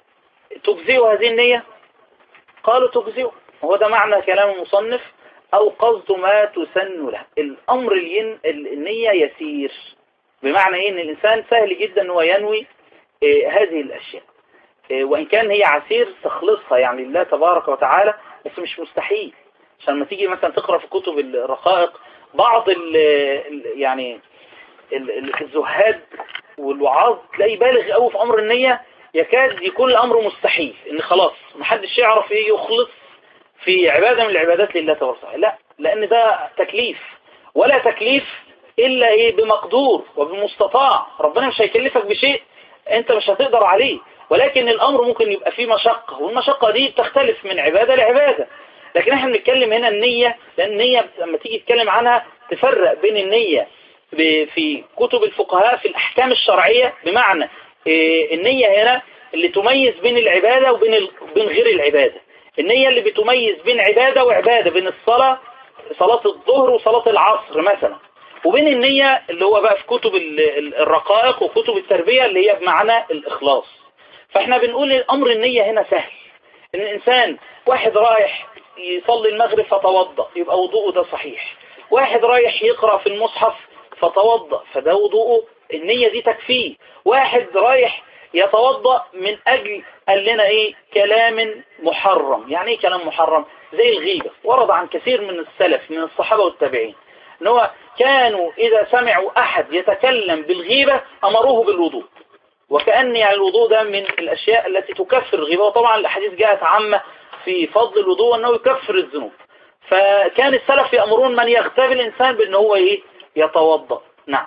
تجزئه هذه النية قالوا تجزئه هو ده معنى كلام المصنف او قصد ما تسن له الامر الين النية يسير بمعنى ايه ان الانسان سهل جدا ان هو ينوي آه، هذه الاشياء آه، وان كان هي عسير تخلصها يعني لله تبارك وتعالى بس مش مستحيل عشان لما تيجي مثلا تقرا في كتب الرقائق بعض ال ال- يعني ال- ال- الزهاد والوعاظ تلاقي بالغ قوي في امر النية يكاد يكون الامر مستحيل ان خلاص محدش يعرف ايه يخلص في عبادة من العبادات لله تبارك وتعالى لا لان ده تكليف ولا تكليف الا ايه بمقدور وبمستطاع ربنا مش هيكلفك بشيء انت مش هتقدر عليه ولكن الامر ممكن يبقى فيه مشقة والمشقة دي بتختلف من عبادة لعبادة لكن احنا بنتكلم هنا النية لان النية لما تيجي تتكلم عنها تفرق بين النية ب- في كتب الفقهاء في الاحكام الشرعية بمعنى إيه، النية هنا اللي تميز بين العبادة وبين ال- بين غير العبادة النية اللي بتميز بين عبادة وعبادة بين الصلاة صلاة الظهر وصلاة العصر مثلا وبين النية اللي هو بقى في كتب ال- ال- الرقائق وكتب التربية اللي هي بمعنى الإخلاص فاحنا بنقول الأمر النية هنا سهل ان الإنسان واحد رايح يصلي المغرب فتوضأ يبقى وضوءه ده صحيح واحد رايح يقرأ في المصحف فتوضأ فده وضوءه النية دي تكفيه واحد رايح يتوضأ من أجل قال لنا إيه كلام محرم يعني إيه كلام محرم زي الغيبة ورد عن كثير من السلف من الصحابة والتابعين ان هو كانوا إذا سمعوا أحد يتكلم بالغيبة أمروه بالوضوء وكأن يعني الوضوء ده من الأشياء التي تكفر الغيبة وطبعا الأحاديث جاءت عامة في فضل الوضوء أنه يكفر الذنوب فكان السلف يأمرون من يغتاب الإنسان بأنه هو إيه يتوضأ نعم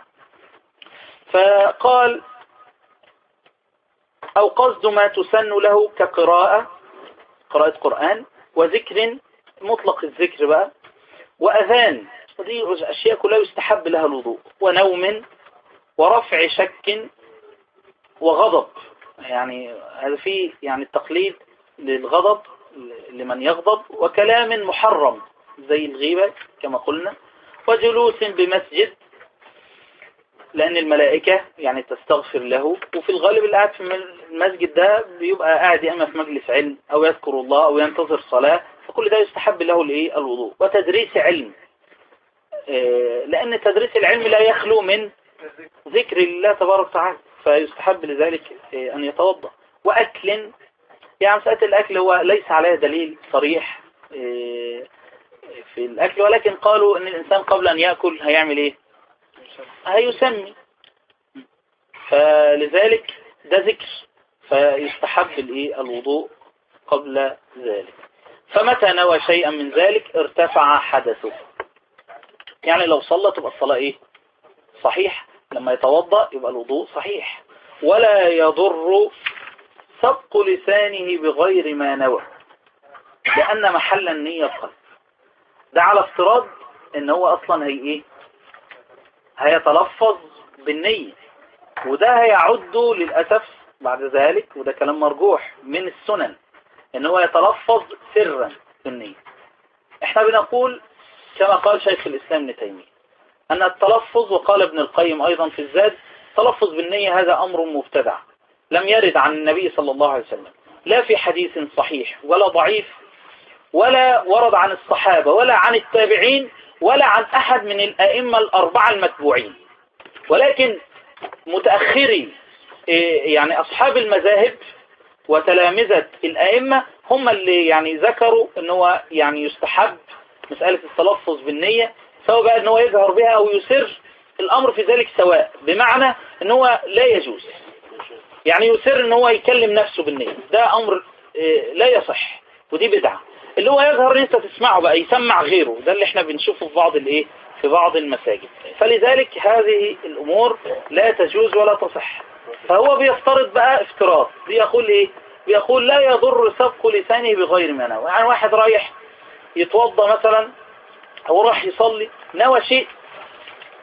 فقال أو قصد ما تسن له كقراءة قراءة قرآن وذكر مطلق الذكر بقى وأذان ودي أشياء كلها يستحب لها الوضوء ونوم ورفع شك وغضب يعني هذا فيه يعني التقليد للغضب لمن يغضب وكلام محرم زي الغيبة كما قلنا وجلوس بمسجد لأن الملائكة يعني تستغفر له وفي الغالب اللي قاعد في المسجد ده بيبقى قاعد يا إما في مجلس علم أو يذكر الله أو ينتظر صلاة فكل ده يستحب له الإيه الوضوء وتدريس علم آه، لأن تدريس العلم لا يخلو من ذكر الله تبارك وتعالى فيستحب لذلك آه، أن يتوضأ وأكل يعني مسألة الأكل هو ليس عليه دليل صريح آه، في الأكل ولكن قالوا أن الإنسان قبل أن يأكل هيعمل إيه هيسمي فلذلك ده ذكر فيستحب الإيه الوضوء قبل ذلك فمتى نوى شيئا من ذلك ارتفع حدثه يعني لو صلى تبقى الصلاة ايه صحيح لما يتوضأ يبقى الوضوء صحيح ولا يضر سبق لسانه بغير ما نوى لأن محل النية القلب ده على افتراض ان هو اصلا هي ايه هيتلفظ بالنية وده هيعد للأسف بعد ذلك وده كلام مرجوح من السنن ان هو يتلفظ سرا بالنية احنا بنقول كما قال شيخ الإسلام ابن تيمية أن التلفظ وقال ابن القيم أيضا في الزاد تلفظ بالنية هذا أمر مبتدع لم يرد عن النبي صلى الله عليه وسلم لا في حديث صحيح ولا ضعيف ولا ورد عن الصحابة ولا عن التابعين ولا عن أحد من الأئمة الأربعة المتبوعين ولكن متأخري إيه، يعني أصحاب المذاهب وتلامذة الأئمة هم اللي يعني ذكروا ان هو يعني يستحب مسألة التلفظ بالنية سواء بقى ان هو يجهر بها او يسر الامر في ذلك سواء بمعنى ان هو لا يجوز يعني يسر ان هو يكلم نفسه بالنية ده امر آه، لا يصح ودي بدعة اللي هو يظهر ان انت تسمعه بقى يسمع غيره ده اللي احنا بنشوفه في بعض الايه في بعض المساجد فلذلك هذه الامور لا تجوز ولا تصح فهو بيفترض بقى افتراض بيقول ايه بيقول لا يضر سبق لسانه بغير ما نوى يعني واحد رايح يتوضى مثلا او راح يصلي نوى شيء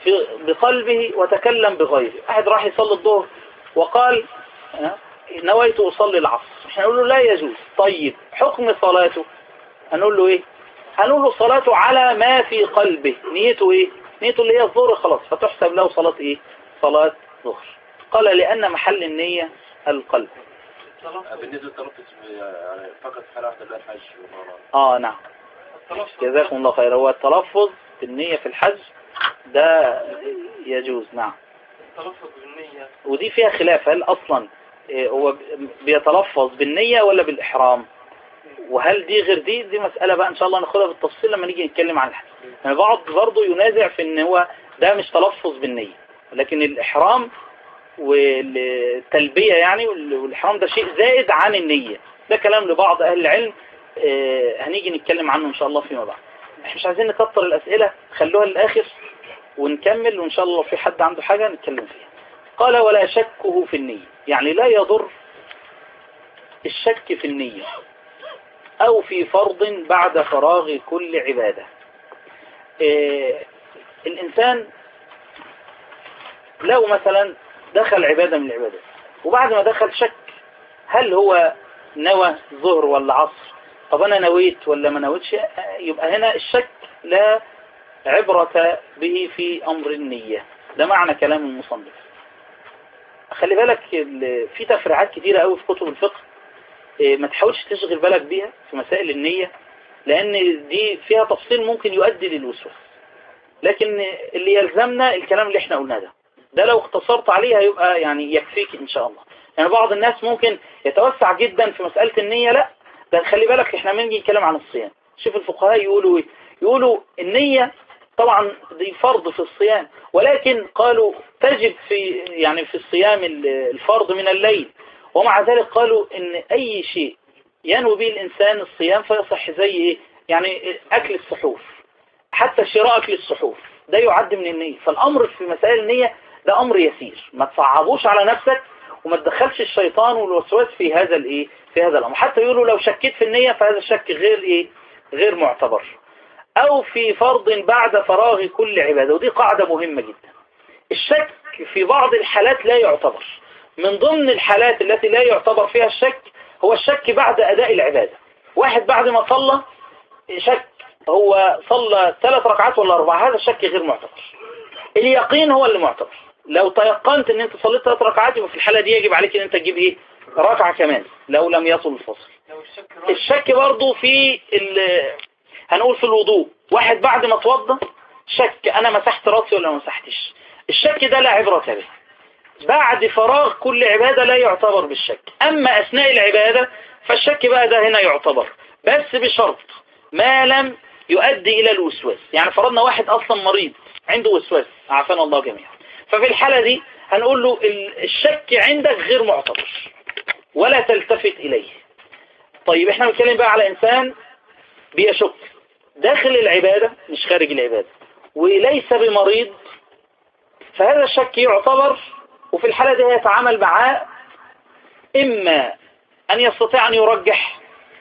في بقلبه وتكلم بغيره أحد راح يصلي الظهر وقال ها، نويت أصلي العصر احنا نقول له لا يجوز طيب حكم صلاته هنقول له ايه هنقول له صلاته على ما في قلبه نيته ايه نيته اللي هي الظهر خلاص فتحسب له صلاة ايه صلاة ظهر قال لأن محل النية القلب بالنسبة للتنفس يعني فقط حالة واحدة لا الحج والله اه نعم جزاكم الله خير هو التلفظ بالنية في الحج ده يجوز نعم التلفظ بالنية ودي فيها خلاف هل اصلا إيه، هو ب- بيتلفظ بالنية ولا بالإحرام وهل دي غير دي دي مسألة بقى ان شاء الله ناخدها بالتفصيل لما نيجي نتكلم عن الحج يعني بعض برضه ينازع في ان هو ده مش تلفظ بالنية لكن الإحرام والتلبية يعني وال- والإحرام ده شيء زائد عن النية ده كلام لبعض أهل العلم آه، هنيجي نتكلم عنه إن شاء الله فيما بعد احنا مش عايزين نكتر الأسئلة خلوها للآخر ونكمل وإن شاء الله لو في حد عنده حاجة نتكلم فيها قال ولا شكه في النية يعني لا يضر الشك في النية أو في فرض بعد فراغ كل عبادة آه، الإنسان لو مثلا دخل عبادة من العبادات وبعد ما دخل شك هل هو نوى ظهر ولا عصر طب أنا نويت ولا ما نويتش آه، يبقى هنا الشك لا عبرة به في أمر النية ده معنى كلام المصنف خلي بالك ال- في تفريعات كتيرة قوي في كتب الفقه إيه، ما تحاولش تشغل بالك بيها في مسائل النية لأن دي فيها تفصيل ممكن يؤدي للوسوس لكن اللي يلزمنا الكلام اللي احنا قلناه ده ده لو اختصرت عليه هيبقى يعني يكفيك ان شاء الله يعني بعض الناس ممكن يتوسع جدا في مسألة النية لا ده خلي بالك احنا بنيجي نتكلم عن الصيام شوف الفقهاء يقولوا ايه يقولوا النية طبعا دي فرض في الصيام ولكن قالوا تجب في يعني في الصيام ال- الفرض من الليل ومع ذلك قالوا ان اي شيء ينوي به الانسان الصيام فيصح زي ايه يعني اكل السحور حتى شراء اكل السحور ده يعد من النية فالامر في مسائل النية ده امر يسير ما تصعبوش على نفسك وما تدخلش الشيطان والوسواس في هذا الايه في هذا الامر حتى يقولوا لو شكيت في النية فهذا الشك غير ايه غير معتبر او في فرض بعد فراغ كل عبادة ودي قاعدة مهمة جدا الشك في بعض الحالات لا يعتبر من ضمن الحالات التي لا يعتبر فيها الشك هو الشك بعد أداء العبادة واحد بعد ما صلى شك هو صلى ثلاث ركعات ولا أربعة هذا الشك غير معتبر اليقين هو اللي معتبر لو تيقنت ان انت صليت ثلاث ركعات يبقى في الحالة دي يجب عليك ان انت تجيب ايه ركعة كمان لو لم يصل الفصل لو الشك الشك برضو في ال- هنقول في الوضوء واحد بعد ما توضى شك انا مسحت راسي ولا ما مسحتش الشك ده لا عبرة به بعد فراغ كل عبادة لا يعتبر بالشك اما اثناء العبادة فالشك بقى ده هنا يعتبر بس بشرط ما لم يؤدي الى الوسواس يعني فرضنا واحد اصلا مريض عنده وسواس عافانا الله جميعا ففي الحالة دي هنقول له ال- الشك عندك غير معتبر ولا تلتفت اليه طيب احنا بنتكلم بقى على انسان بيشك داخل العبادة مش خارج العبادة وليس بمريض فهذا الشك يعتبر وفي الحالة دي يتعامل معاه إما أن يستطيع أن يرجح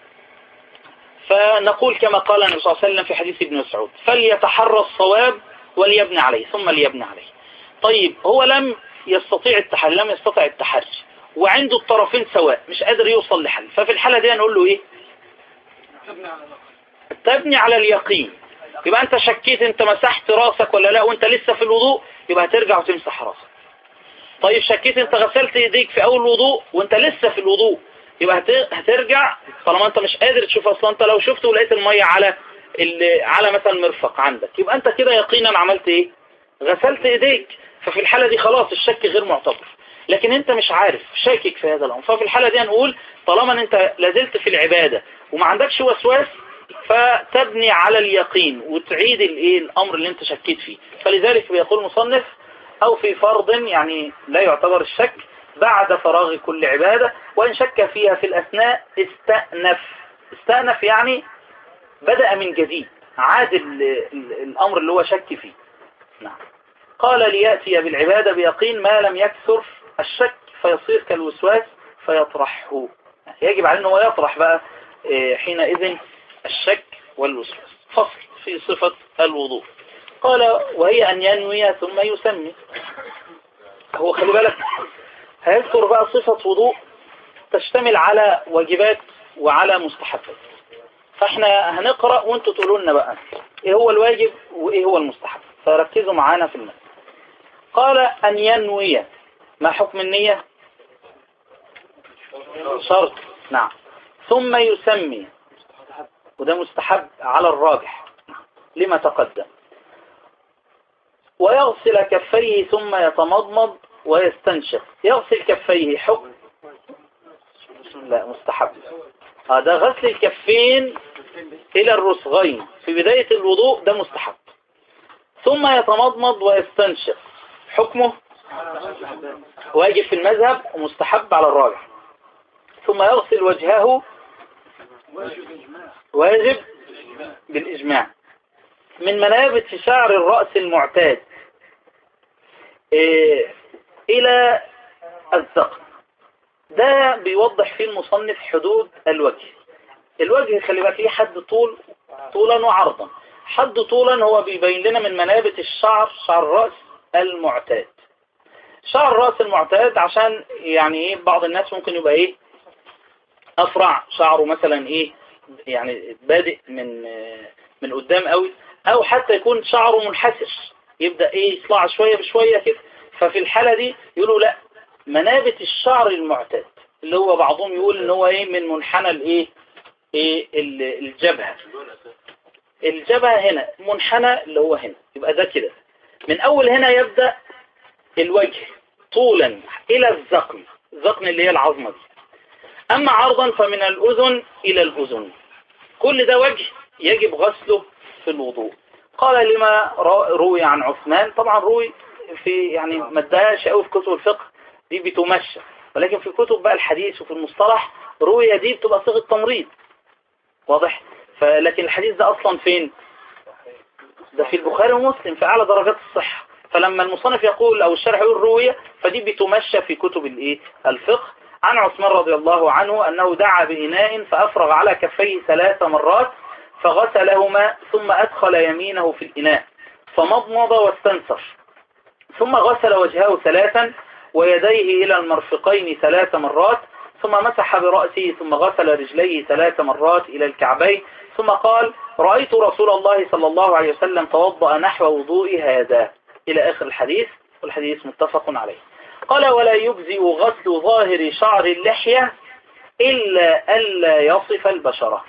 فنقول كما قال النبي صلى الله عليه وسلم في حديث ابن مسعود فليتحرى الصواب وليبني عليه ثم ليبني عليه طيب هو لم يستطيع التحري لم يستطع التحري وعنده الطرفين سواء مش قادر يوصل لحل ففي الحالة دي نقول له ايه تبني على نقل تبني على اليقين يبقى انت شكيت انت مسحت راسك ولا لا وانت لسه في الوضوء يبقى هترجع وتمسح راسك طيب شكيت انت غسلت ايديك في اول الوضوء وانت لسه في الوضوء يبقى هت- هترجع طالما انت مش قادر تشوف اصلا انت لو شفت ولقيت المية على ال- على مثلا مرفق عندك يبقى انت كده يقينا عملت ايه غسلت ايديك ففي الحالة دي خلاص الشك غير معتبر لكن انت مش عارف شاكك في هذا الامر ففي الحالة دي هنقول طالما ان انت لازلت في العبادة وما عندكش وسواس فتبني على اليقين وتعيد الايه الامر اللي انت شكيت فيه فلذلك بيقول المصنف او في فرض يعني لا يعتبر الشك بعد فراغ كل عبادة وان شك فيها في الاثناء استأنف استأنف يعني بدأ من جديد عاد ال- ال- الامر اللي هو شك فيه نعم قال ليأتي بالعبادة بيقين ما لم يكثر الشك فيصير كالوسواس فيطرحه يجب عليه أنه يطرح بقى آه، حينئذ الشك والوسواس فصل في صفة الوضوء قال وهي أن ينوي ثم يسمي هو خلي بالك هيذكر بقى صفة وضوء تشتمل على واجبات وعلى مستحبات فاحنا هنقرأ وانتوا تقولوا لنا بقى ايه هو الواجب وايه هو المستحب فركزوا معانا في المثل قال أن ينوي ما حكم النية شرط نعم ثم يسمي وده مستحب على الراجح لما تقدم ويغسل كفيه ثم يتمضمض ويستنشق يغسل كفيه حكم لا مستحب هذا غسل الكفين إلى الرسغين في بداية الوضوء ده مستحب ثم يتمضمض ويستنشق حكمه واجب في المذهب ومستحب على الراجح ثم يغسل وجهه واجب بالإجماع من منابت شعر الرأس المعتاد إيه إلى الذقن ده بيوضح فيه المصنف حدود الوجه الوجه خلي بالك ليه حد طول طولا وعرضا حد طولا هو بيبين لنا من منابت الشعر شعر الرأس المعتاد شعر الرأس المعتاد عشان يعني ايه بعض الناس ممكن يبقى ايه أفرع شعره مثلا ايه يعني بادئ من من قدام قوي او حتى يكون شعره منحسر يبدأ ايه يطلع شوية بشوية كده ففي الحالة دي يقولوا لا منابت الشعر المعتاد اللي هو بعضهم يقول ان هو ايه من منحنى الايه ايه الجبهة الجبهة هنا منحنى اللي هو هنا يبقى ده كده من اول هنا يبدأ الوجه طولا الى الذقن الذقن اللي هي العظمة دي اما عرضا فمن الاذن الى الاذن كل ده وجه يجب غسله في الوضوء قال لما روي عن عثمان طبعا روي في يعني ما ادهاش قوي في كتب الفقه دي بتمشى ولكن في كتب بقى الحديث وفي المصطلح روية دي بتبقى صيغة تمريض واضح فلكن الحديث ده اصلا فين ده في البخاري ومسلم في اعلى درجات الصحة فلما المصنف يقول او الشرح يقول روية فدي بتمشى في كتب الايه الفقه عن عثمان رضي الله عنه انه دعا بإناء فافرغ على كفيه ثلاث مرات فغسلهما ثم ادخل يمينه في الإناء فمضمض واستنثر ثم غسل وجهه ثلاثا ويديه إلى المرفقين ثلاث مرات ثم مسح برأسه ثم غسل رجليه ثلاث مرات إلى الكعبين ثم قال رأيت رسول الله صلى الله عليه وسلم توضأ نحو وضوء هذا إلى آخر الحديث والحديث متفق عليه قال ولا يجزئ غسل ظاهر شعر اللحية إلا ألا يصف البشرة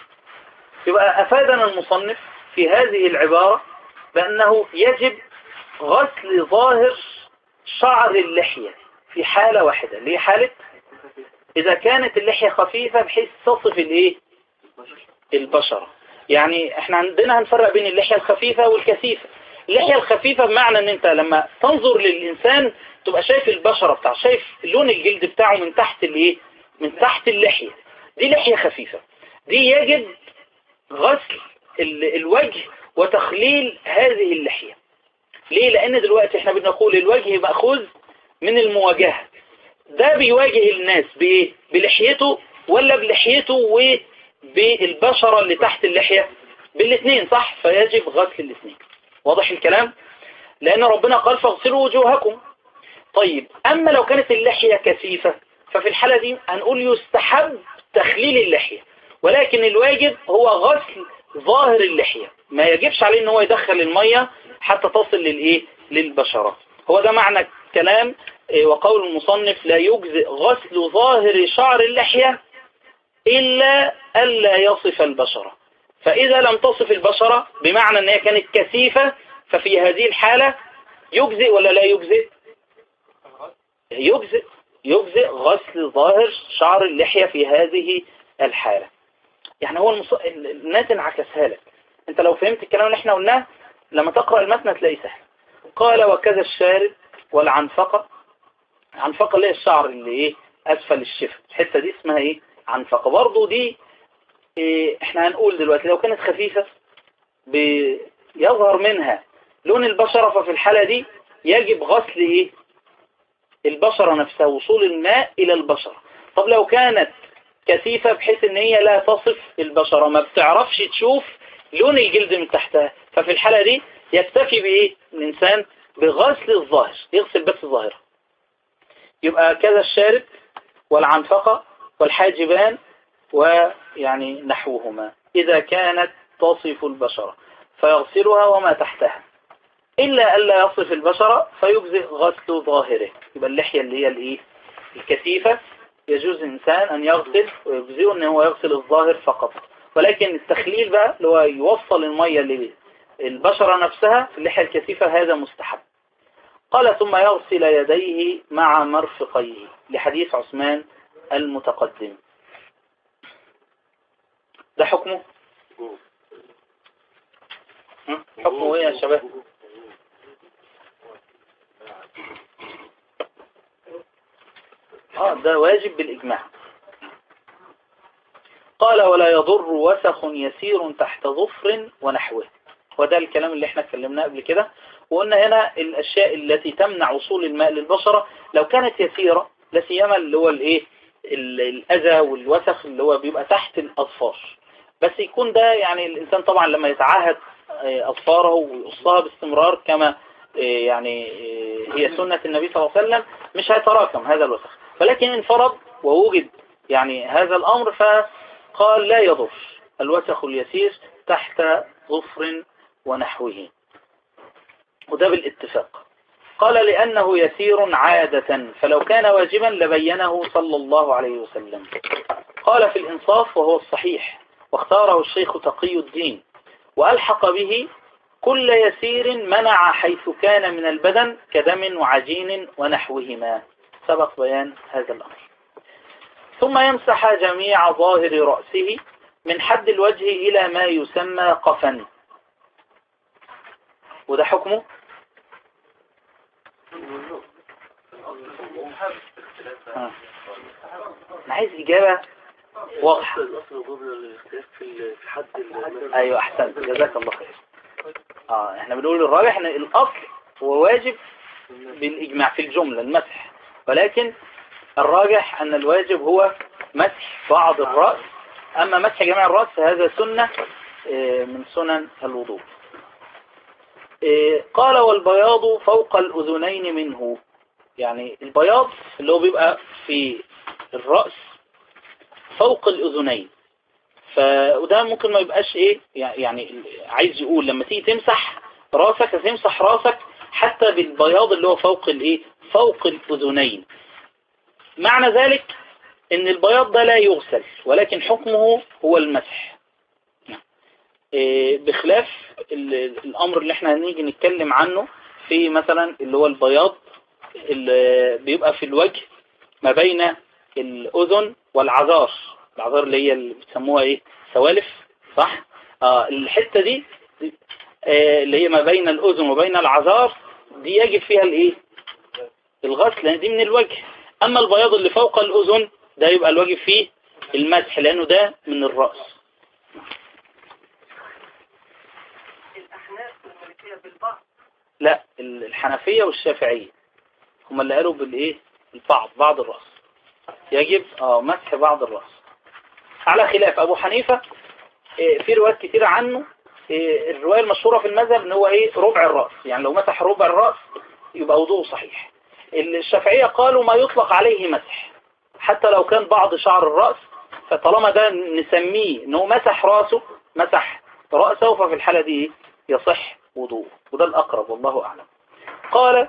يبقى أفادنا المصنف في هذه العبارة بأنه يجب غسل ظاهر شعر اللحية في حالة واحدة ليه حالة إذا كانت اللحية خفيفة بحيث تصف الإيه البشرة يعني احنا عندنا هنفرق بين اللحية الخفيفة والكثيفة اللحية الخفيفة بمعنى ان انت لما تنظر للإنسان تبقى شايف البشرة بتاعه شايف لون الجلد بتاعه من تحت الايه من تحت اللحية دي لحية خفيفة دي يجب غسل الوجه وتخليل هذه اللحية ليه لان دلوقتي احنا بنقول الوجه مأخوذ من المواجهة ده بيواجه الناس بايه بلحيته ولا بلحيته وبالبشرة اللي تحت اللحية بالاثنين صح فيجب غسل الاثنين واضح الكلام لان ربنا قال فاغسلوا وجوهكم طيب اما لو كانت اللحية كثيفة ففي الحالة دي هنقول يستحب تخليل اللحية ولكن الواجب هو غسل ظاهر اللحية ما يجبش عليه ان هو يدخل المية حتى تصل للايه للبشرة هو ده معنى الكلام وقول المصنف لا يجزئ غسل ظاهر شعر اللحية إلا ألا يصف البشرة فإذا لم تصف البشرة بمعنى أنها كانت كثيفة ففي هذه الحالة يجزئ ولا لا يجزئ يجزئ يجزئ غسل ظاهر شعر اللحية في هذه الحالة يعني هو المص... الناس انعكسها لك انت لو فهمت الكلام اللي احنا قلناه لما تقرأ المتن تلاقيه سهل قال وكذا الشارب والعنفقة عنفقة اللي هي الشعر اللي ايه اسفل الشفة الحتة دي اسمها ايه عنفقة برضو دي إيه احنا هنقول دلوقتي لو كانت خفيفة بيظهر منها لون البشرة ففي الحالة دي يجب غسل ايه البشرة نفسها وصول الماء الى البشرة طب لو كانت كثيفة بحيث ان هي لا تصف البشرة ما بتعرفش تشوف لون الجلد من تحتها ففي الحالة دي يكتفي بإيه الإنسان بغسل الظاهر يغسل بس الظاهرة يبقى كذا الشارب والعنفقة والحاجبان ويعني نحوهما إذا كانت تصف البشرة فيغسلها وما تحتها إلا ألا يصف البشرة فيجزئ غسل ظاهره يبقى اللحية اللي هي الإيه الكثيفة يجوز الإنسان أن يغسل ويجزئه أن هو يغسل الظاهر فقط ولكن التخليل بقى اللي هو يوصل المية للبشرة نفسها في اللحية الكثيفة هذا مستحب قال ثم يغسل يديه مع مرفقيه لحديث عثمان المتقدم ده حكمه هم؟ حكمه ايه يا شباب اه ده واجب بالإجماع قال ولا يضر وسخ يسير تحت ظفر ونحوه وده الكلام اللي احنا اتكلمناه قبل كده وقلنا هنا الأشياء التي تمنع وصول الماء للبشرة لو كانت يسيرة لا سيما اللي هو الايه الأذى والوسخ اللي هو بيبقى تحت الأظفار بس يكون ده يعني الإنسان طبعا لما يتعاهد أظفاره ويقصها باستمرار كما يعني هي سنة النبي صلى الله عليه وسلم مش هيتراكم هذا الوسخ ولكن انفرض ووجد يعني هذا الأمر فقال لا يضر الوسخ اليسير تحت ظفر ونحوه وده بالاتفاق قال لأنه يسير عادة فلو كان واجبا لبينه صلى الله عليه وسلم قال في الإنصاف وهو الصحيح واختاره الشيخ تقي الدين وألحق به كل يسير منع حيث كان من البدن كدم وعجين ونحوهما سبق بيان هذا الأمر ثم يمسح جميع ظاهر رأسه من حد الوجه إلى ما يسمى قفا وده حكمه آه. أنا عايز إجابة واضحة في حد أيوة أحسنت جزاك الله خير آه احنا بنقول الراجح ان الأصل هو واجب بالإجماع في الجملة المسح ولكن الراجح أن الواجب هو مسح بعض الرأس أما مسح جميع الرأس فهذا سنة من سنن الوضوء قال والبياض فوق الأذنين منه يعني البياض اللي هو بيبقى في الرأس فوق الأذنين ف... وده ممكن ما يبقاش ايه يعني عايز يقول لما تيجي تمسح راسك هتمسح راسك حتى بالبياض اللي هو فوق الايه فوق الأذنين معنى ذلك ان البياض ده لا يغسل ولكن حكمه هو المسح بخلاف الامر اللي احنا هنيجي نتكلم عنه في مثلا اللي هو البياض اللي بيبقى في الوجه ما بين الاذن والعذار العذار اللي هي اللي بيسموها ايه سوالف صح اه الحتة دي آه اللي هي ما بين الاذن وبين العذار دي يجب فيها الايه الغسل لان دي من الوجه اما البياض اللي فوق الاذن ده يبقى الواجب فيه المسح لانه ده من الرأس لا الحنفية والشافعية هم اللي قالوا بالايه البعض بعض الرأس يجب اه مسح بعض الرأس على خلاف ابو حنيفة في روايات كتيرة عنه الرواية المشهورة في المذهب ان هو ايه ربع الرأس يعني لو مسح ربع الرأس يبقى وضوءه صحيح الشافعية قالوا ما يطلق عليه مسح حتى لو كان بعض شعر الرأس فطالما ده نسميه انه مسح راسه مسح رأسه ففي الحالة دي يصح وضوء وده الأقرب والله أعلم قال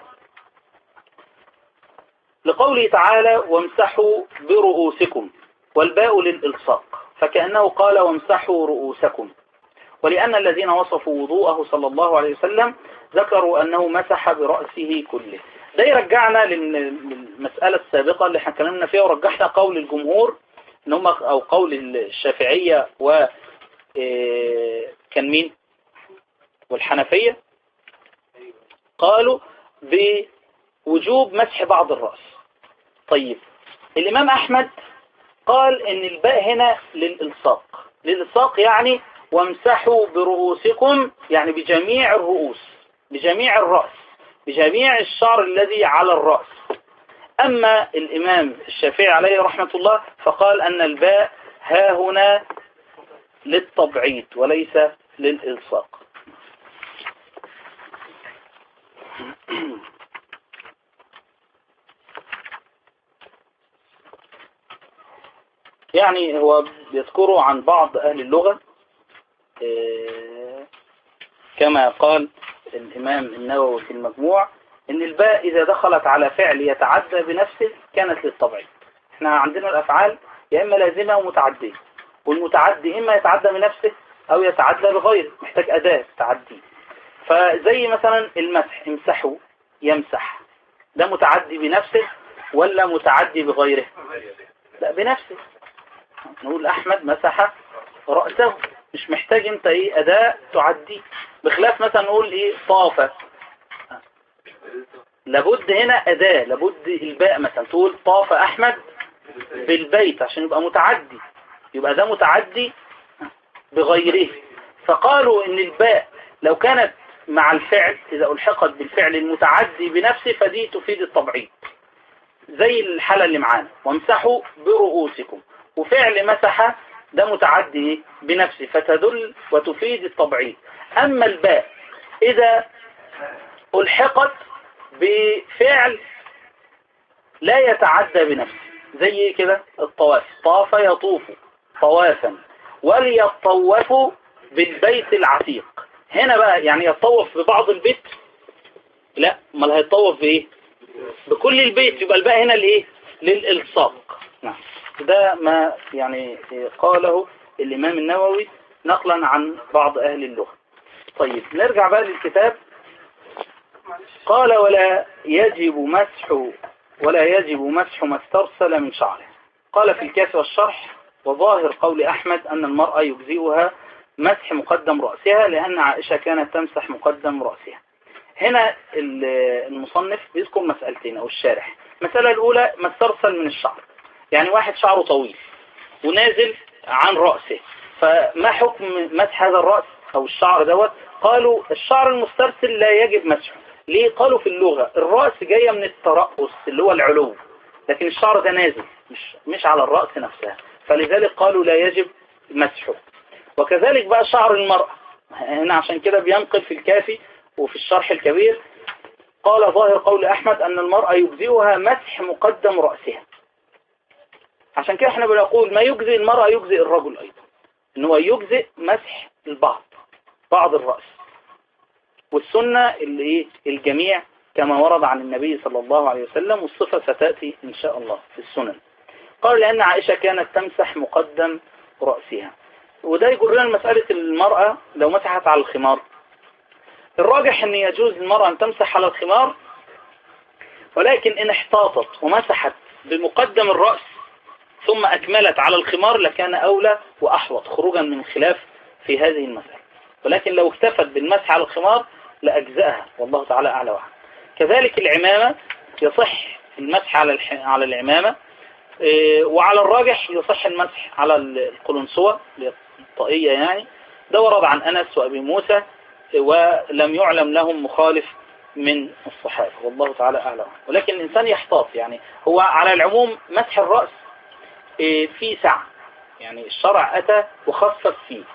لقوله تعالى وامسحوا برؤوسكم والباء للإلصاق فكأنه قال وامسحوا رؤوسكم ولأن الذين وصفوا وضوءه صلى الله عليه وسلم ذكروا أنه مسح برأسه كله ده يرجعنا للمسألة السابقة اللي احنا اتكلمنا فيها ورجحنا قول الجمهور ان هم او قول الشافعية و كان مين والحنفية قالوا بوجوب مسح بعض الرأس طيب الإمام أحمد قال ان الباء هنا للإلصاق للإلصاق يعني وامسحوا برؤوسكم يعني بجميع الرؤوس بجميع الرأس بجميع الشعر الذي على الرأس أما الإمام الشافعي عليه رحمة الله فقال أن الباء ها هنا للتبعيد وليس للإلصاق يعني هو بيذكره عن بعض أهل اللغة آه، كما قال الإمام النووي في المجموع إن الباء إذا دخلت على فعل يتعدى بنفسه كانت للطبعي احنا عندنا الأفعال يا إما لازمة ومتعدية والمتعدي إما يتعدى بنفسه أو يتعدى بغيره محتاج أداة تعدي فزي مثلا المسح امسحوا يمسح ده متعدي بنفسه ولا متعدي بغيره لا بنفسه نقول أحمد مسح رأسه مش محتاج انت ايه أداة تعدي بخلاف مثلا نقول ايه طاف لابد هنا أداة لابد الباء مثلا تقول طاف أحمد بالبيت عشان يبقى متعدي يبقى ده متعدي بغيره فقالوا ان الباء لو كانت مع الفعل إذا ألحقت بالفعل المتعدي بنفسه فدي تفيد التبعيض زي الحالة اللي معانا وامسحوا برؤوسكم وفعل مسح ده متعدي إيه؟ بنفسه فتدل وتفيد التبعيض أما الباء إذا ألحقت بفعل لا يتعدى بنفسه زي إيه كده الطواف طاف يطوف طوافا وليطوفوا بالبيت العتيق هنا بقى يعني يطوف ببعض البيت لا امال هيطوف بايه بكل البيت يبقى الباء هنا لايه للالصاق نعم ده ما يعني قاله الامام النووي نقلا عن بعض اهل اللغة طيب نرجع بقى للكتاب قال ولا يجب مسح ولا يجب مسح ما استرسل من شعره قال في الكاس والشرح وظاهر قول أحمد أن المرأة يجزئها مسح مقدم رأسها لأن عائشة كانت تمسح مقدم رأسها هنا المصنف بيذكر مسألتين أو الشارح المسألة الأولى ما استرسل من الشعر يعني واحد شعره طويل ونازل عن رأسه فما حكم مسح هذا الرأس أو الشعر دوت قالوا الشعر المسترسل لا يجب مسحه ليه قالوا في اللغة الرأس جاية من الترأس اللي هو العلو لكن الشعر ده نازل مش, مش على الرأس نفسها فلذلك قالوا لا يجب مسحه وكذلك بقى شعر المرأة هنا عشان كده بينقل في الكافي وفي الشرح الكبير قال ظاهر قول أحمد أن المرأة يجزئها مسح مقدم رأسها عشان كده احنا بنقول ما يجزئ المرأة يجزئ الرجل أيضا ان هو يجزئ مسح البعض بعض الرأس والسنة اللي ايه الجميع كما ورد عن النبي صلى الله عليه وسلم والصفة ستأتي إن شاء الله في السنن قال لأن عائشة كانت تمسح مقدم رأسها وده يجرنا مسألة المرأة لو مسحت على الخمار الراجح ان يجوز المرأة ان تمسح على الخمار ولكن ان احتاطت ومسحت بمقدم الرأس ثم اكملت على الخمار لكان اولى واحوط خروجا من الخلاف في هذه المسألة ولكن لو اكتفت بالمسح على الخمار لأجزأها والله تعالى أعلى وأعلم كذلك العمامة يصح المسح على على العمامة إيه، وعلى الراجح يصح المسح على القلنسوة الطائية يعني ده ورد عن أنس وأبي موسى ولم يعلم لهم مخالف من الصحابة والله تعالى أعلم ولكن الإنسان يحتاط يعني هو على العموم مسح الرأس إيه، في سعة يعني الشرع أتى وخصص فيه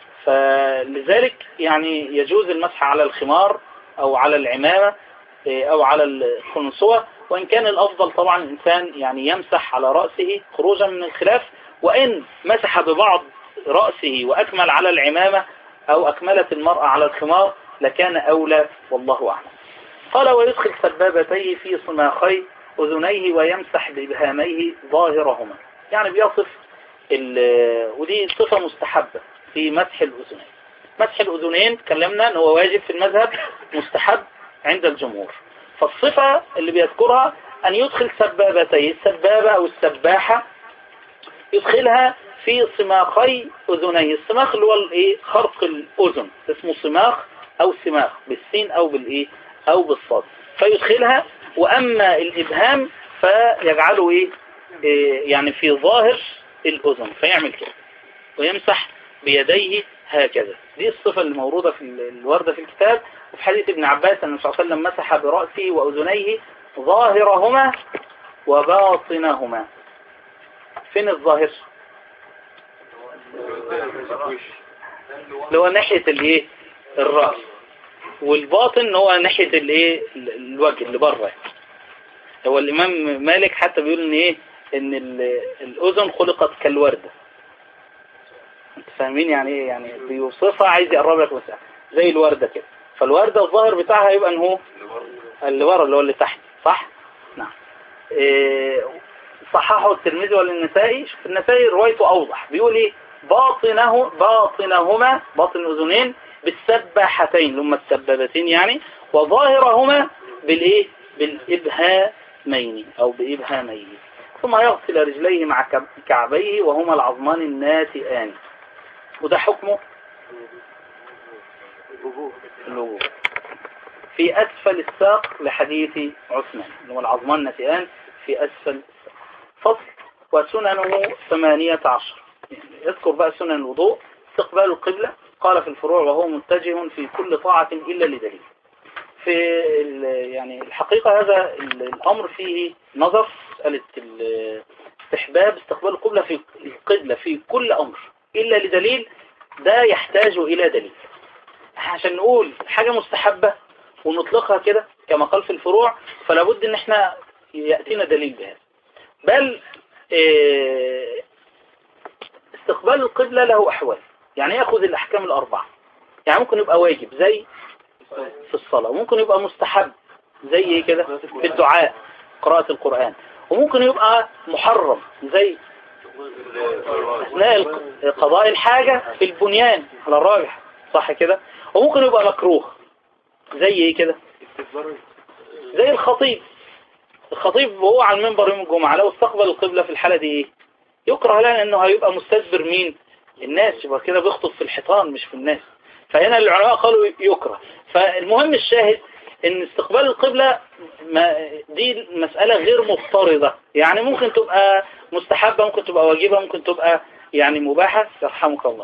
فلذلك يعني يجوز المسح على الخمار أو على العمامة إيه، أو على الخنصوة وإن كان الأفضل طبعا الإنسان يعني يمسح على رأسه خروجا من الخلاف وإن مسح ببعض رأسه وأكمل على العمامة أو أكملت المرأة على الخمار لكان أولى والله أعلم قال ويدخل سبابتيه في صماخي أذنيه ويمسح بإبهاميه ظاهرهما يعني بيصف ودي صفة مستحبة في مسح الأذنين مسح الأذنين تكلمنا أنه واجب في المذهب مستحب عند الجمهور فالصفة اللي بيذكرها أن يدخل سبابتيه السبابة أو السباحة يدخلها في صماخي أذنيه الصماخ اللي هو الايه خرق الأذن اسمه صماخ أو سماخ بالسين أو بالإيه أو بالصاد فيدخلها وأما الإبهام فيجعله إيه, إيه يعني في ظاهر الأذن فيعمل كده ويمسح بيديه هكذا دي الصفة اللي موجودة في الوردة في الكتاب وفي حديث ابن عباس أن النبي صلى الله عليه وسلم مسح برأسه وأذنيه ظاهرهما وباطنهما فين الظاهر اللي هو ناحية الايه الرأس والباطن هو ناحية الايه ال- الوجه اللي بره يعني. هو الامام مالك حتى بيقول ان ايه ان ال- الاذن خلقت كالوردة انت فاهمين يعني ايه يعني بيوصفها عايز يقرب لك مسألة زي الوردة كده فالوردة الظاهر بتاعها يبقى ان هو اللي ورا اللي هو اللي تحت صح نعم إيه صححه الترمذي والنسائي شوف النسائي روايته اوضح بيقول ايه باطنه باطنهما باطن الاذنين بالسباحتين اللي هما السبابتين يعني وظاهرهما بالايه بالابهامين او بابهامين ثم يغسل رجليه مع كب- كعبيه وهما العظمان الناتئان وده حكمه الوجوب في أسفل الساق لحديث عثمان اللي هو العظمان الناتئان في أسفل الساق فصل وسننه ثمانية عشر يعني يذكر بقى سنن الوضوء استقبال القبلة قال في الفروع وهو متجه في كل طاعة إلا لدليل في ال- يعني الحقيقة هذا ال- الأمر فيه نظر مسألة ال- استحباب استقبال القبلة في القبلة في كل أمر إلا لدليل ده يحتاج إلى دليل عشان نقول حاجة مستحبة ونطلقها كده كما قال في الفروع فلا بد ان احنا يأتينا دليل بهذا بل إيه، استقبال القبلة له أحوال يعني يأخذ الأحكام الأربعة يعني ممكن يبقى واجب زي في الصلاة وممكن يبقى مستحب زي ايه كده في الدعاء قراءة القرآن وممكن يبقى محرم زي أثناء الق- قضاء الحاجة في البنيان على الراجح صح كده وممكن يبقى مكروه زي ايه كده زي الخطيب الخطيب وهو على المنبر يوم الجمعة لو استقبل القبلة في الحالة دي ايه يكره لنا انه هيبقى مستدبر مين الناس يبقى كده بيخطب في الحيطان مش في الناس فهنا العلماء قالوا يكره فالمهم الشاهد ان استقبال القبلة ما دي مسألة غير مفترضة يعني ممكن تبقى مستحبة ممكن تبقى واجبة ممكن تبقى يعني مباحة يرحمك الله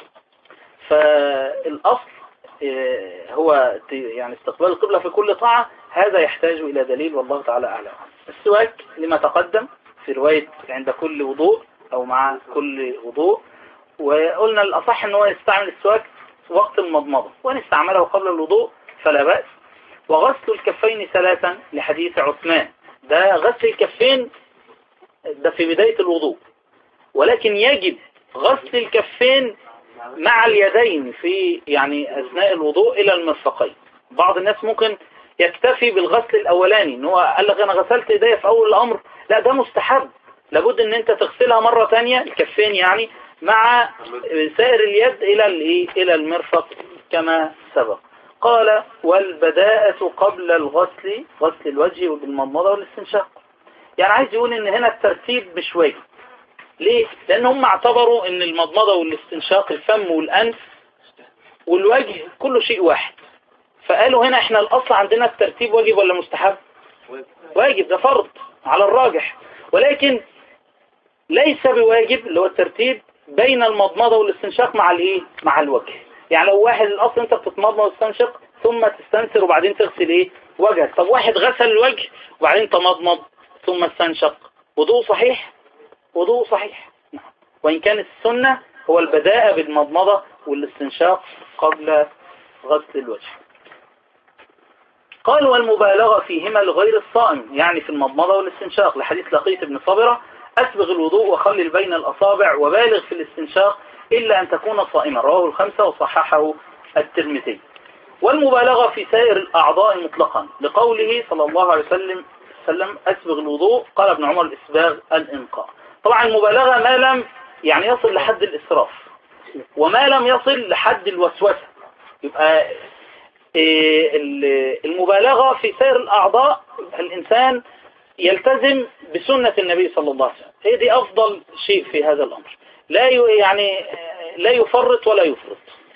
فالأصل آه، هو ت- يعني استقبال القبلة في كل طاعة هذا يحتاج إلى دليل والله تعالى أعلم السواك لما تقدم في رواية عند كل وضوء أو مع كل وضوء وقلنا الأصح أنه يستعمل السواك في وقت المضمضة وإن استعمله قبل الوضوء فلا بأس وغسل الكفين ثلاثا لحديث عثمان ده غسل الكفين ده في بداية الوضوء ولكن يجب غسل الكفين مع اليدين في يعني أثناء الوضوء إلى المرفقين بعض الناس ممكن يكتفي بالغسل الأولاني إن هو قال لك أنا غسلت إيديا في أول الأمر لا ده مستحب لابد إن أنت تغسلها مرة تانية الكفين يعني مع سائر اليد إلى الإيه؟ إلى المرفق كما سبق قال والبداءة قبل الغسل غسل الوجه بالمضمضة والاستنشاق يعني عايز يقول إن هنا الترتيب مش واجب ليه؟ لأن هم اعتبروا ان المضمضة والاستنشاق الفم والأنف والوجه كله شيء واحد فقالوا هنا احنا الأصل عندنا الترتيب واجب ولا مستحب واجب ده فرض على الراجح ولكن ليس بواجب اللي هو الترتيب بين المضمضة والاستنشاق مع الايه مع الوجه يعني لو واحد الأصل انت بتتمضمض وتستنشق ثم تستنثر وبعدين تغسل ايه وجهك طب واحد غسل الوجه وبعدين تمضمض ثم استنشق وضوء صحيح وضوء صحيح نعم. وإن كانت السنة هو البداءة بالمضمضة والاستنشاق قبل غسل الوجه قال والمبالغة فيهما لغير الصائم يعني في المضمضة والاستنشاق لحديث لقيت بن صبرة أسبغ الوضوء وخلل بين الأصابع وبالغ في الاستنشاق إلا أن تكون صائما رواه الخمسة وصححه الترمذي والمبالغة في سائر الأعضاء مطلقا لقوله صلى الله عليه وسلم سلم أسبغ الوضوء قال ابن عمر الإسباغ الإنقاء طبعا المبالغة ما لم يعني يصل لحد الإسراف وما لم يصل لحد الوسوسة يبقى إيه، ال- المبالغة في سائر الأعضاء الإنسان يلتزم بسنة النبي صلى الله عليه وسلم هي دي أفضل شيء في هذا الأمر لا ي- يعني آه، لا يفرط ولا يفرط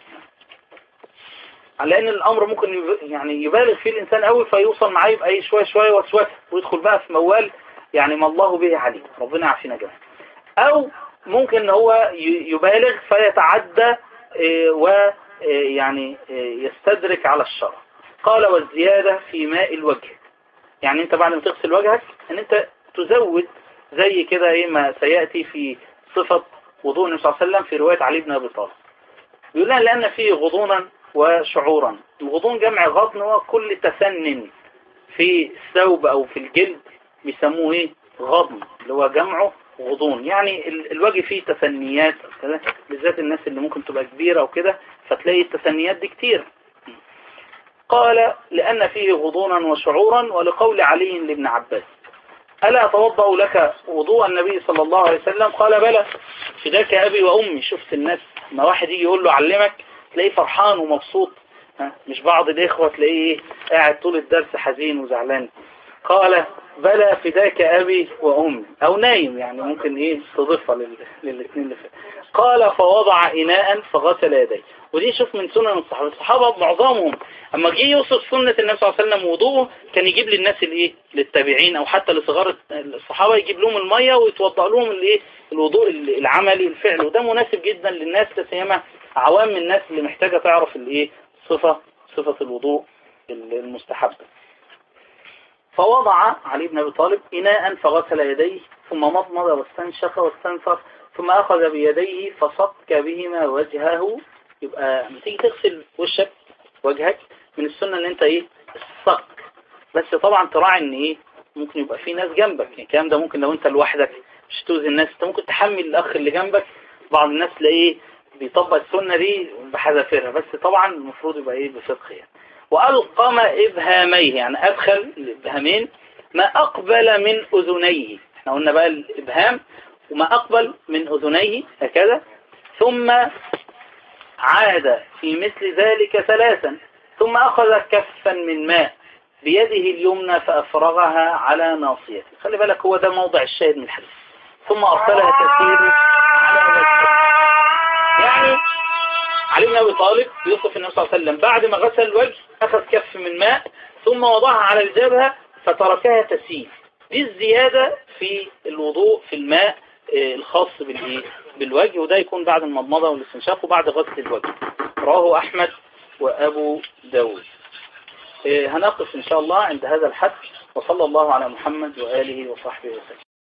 لأن الأمر ممكن يب- يعني يبالغ فيه الإنسان قوي فيوصل معاه يبقى إيه شوية شوية وسوسة ويدخل بقى في موال يعني ما الله به عليم ربنا يعافينا جميعا أو ممكن ان هو ي- يبالغ فيتعدى ويعني يستدرك على الشرع قال والزيادة في ماء الوجه يعني انت بعد ما تغسل وجهك ان انت تزود زي كده ايه ما سيأتي في صفة وضوء النبي صلى الله عليه وسلم في رواية علي بن ابي طالب يقول لنا لأن فيه غضونا وشعورا الغضون جمع غضن هو كل تسنن في الثوب او في الجلد بيسموه ايه غضن اللي هو جمعه غضون يعني ال- الوجه فيه تثنيات أو كده بالذات الناس اللي ممكن تبقى كبيرة وكده فتلاقي التثنيات دي كتير قال لأن فيه غضونا وشعورا ولقول علي لابن عباس ألا أتوضأ لك وضوء النبي صلى الله عليه وسلم قال بلى فداك أبي وأمي شفت الناس ما واحد يجي يقول له علمك تلاقيه فرحان ومبسوط ها؟ مش بعض الإخوة تلاقيه إيه؟ قاعد طول الدرس حزين وزعلان قال بلى فداك أبي وأمي أو نايم يعني ممكن إيه تضيفها لل- للاثنين اللي فات قال فوضع إناء فغسل يديه ودي شوف من سنن الصحابة الصحابة معظمهم أما جه يوصف سنة النبي صلى الله عليه وسلم وضوءه كان يجيب للناس الإيه للتابعين أو حتى لصغار الصحابة يجيب لهم المية ويتوضأ لهم الإيه الوضوء العملي الفعل وده مناسب جدا للناس لا سيما عوام الناس اللي محتاجة تعرف الإيه صفة صفة الوضوء المستحبة فوضع علي بن أبي طالب إناء فغسل يديه ثم مضمض واستنشق واستنثر ثم أخذ بيديه فصك بهما وجهه يبقى لما تيجي تغسل وشك وجهك من السنة ان انت ايه الصك بس طبعا تراعي ان ايه ممكن يبقى في ناس جنبك يعني الكلام ده ممكن لو انت لوحدك مش توزي الناس انت ممكن تحمل الاخ اللي جنبك بعض الناس تلاقيه بيطبق السنة دي بحذافيرها بس طبعا المفروض يبقى ايه بفقه يعني وألقم إبهاميه يعني أدخل الإبهامين ما أقبل من أذنيه احنا قلنا بقى الإبهام وما أقبل من أذنيه هكذا ثم عاد في مثل ذلك ثلاثا ثم أخذ كفا من ماء بيده اليمنى فأفرغها على ناصيته خلي بالك هو ده موضع الشاهد من الحديث ثم أرسلها تسير على وجهه يعني علي بن أبي طالب يوصف النبي صلى الله عليه وسلم بعد ما غسل الوجه أخذ كف من ماء ثم وضعها على الجبهة فتركها تسيل دي الزيادة في الوضوء في الماء آه، الخاص بالإيه؟ بالوجه وده يكون بعد المضمضة والاستنشاق وبعد غسل الوجه رواه أحمد وأبو داود آه، هنقف إن شاء الله عند هذا الحد وصلى الله على محمد وآله وصحبه وسلم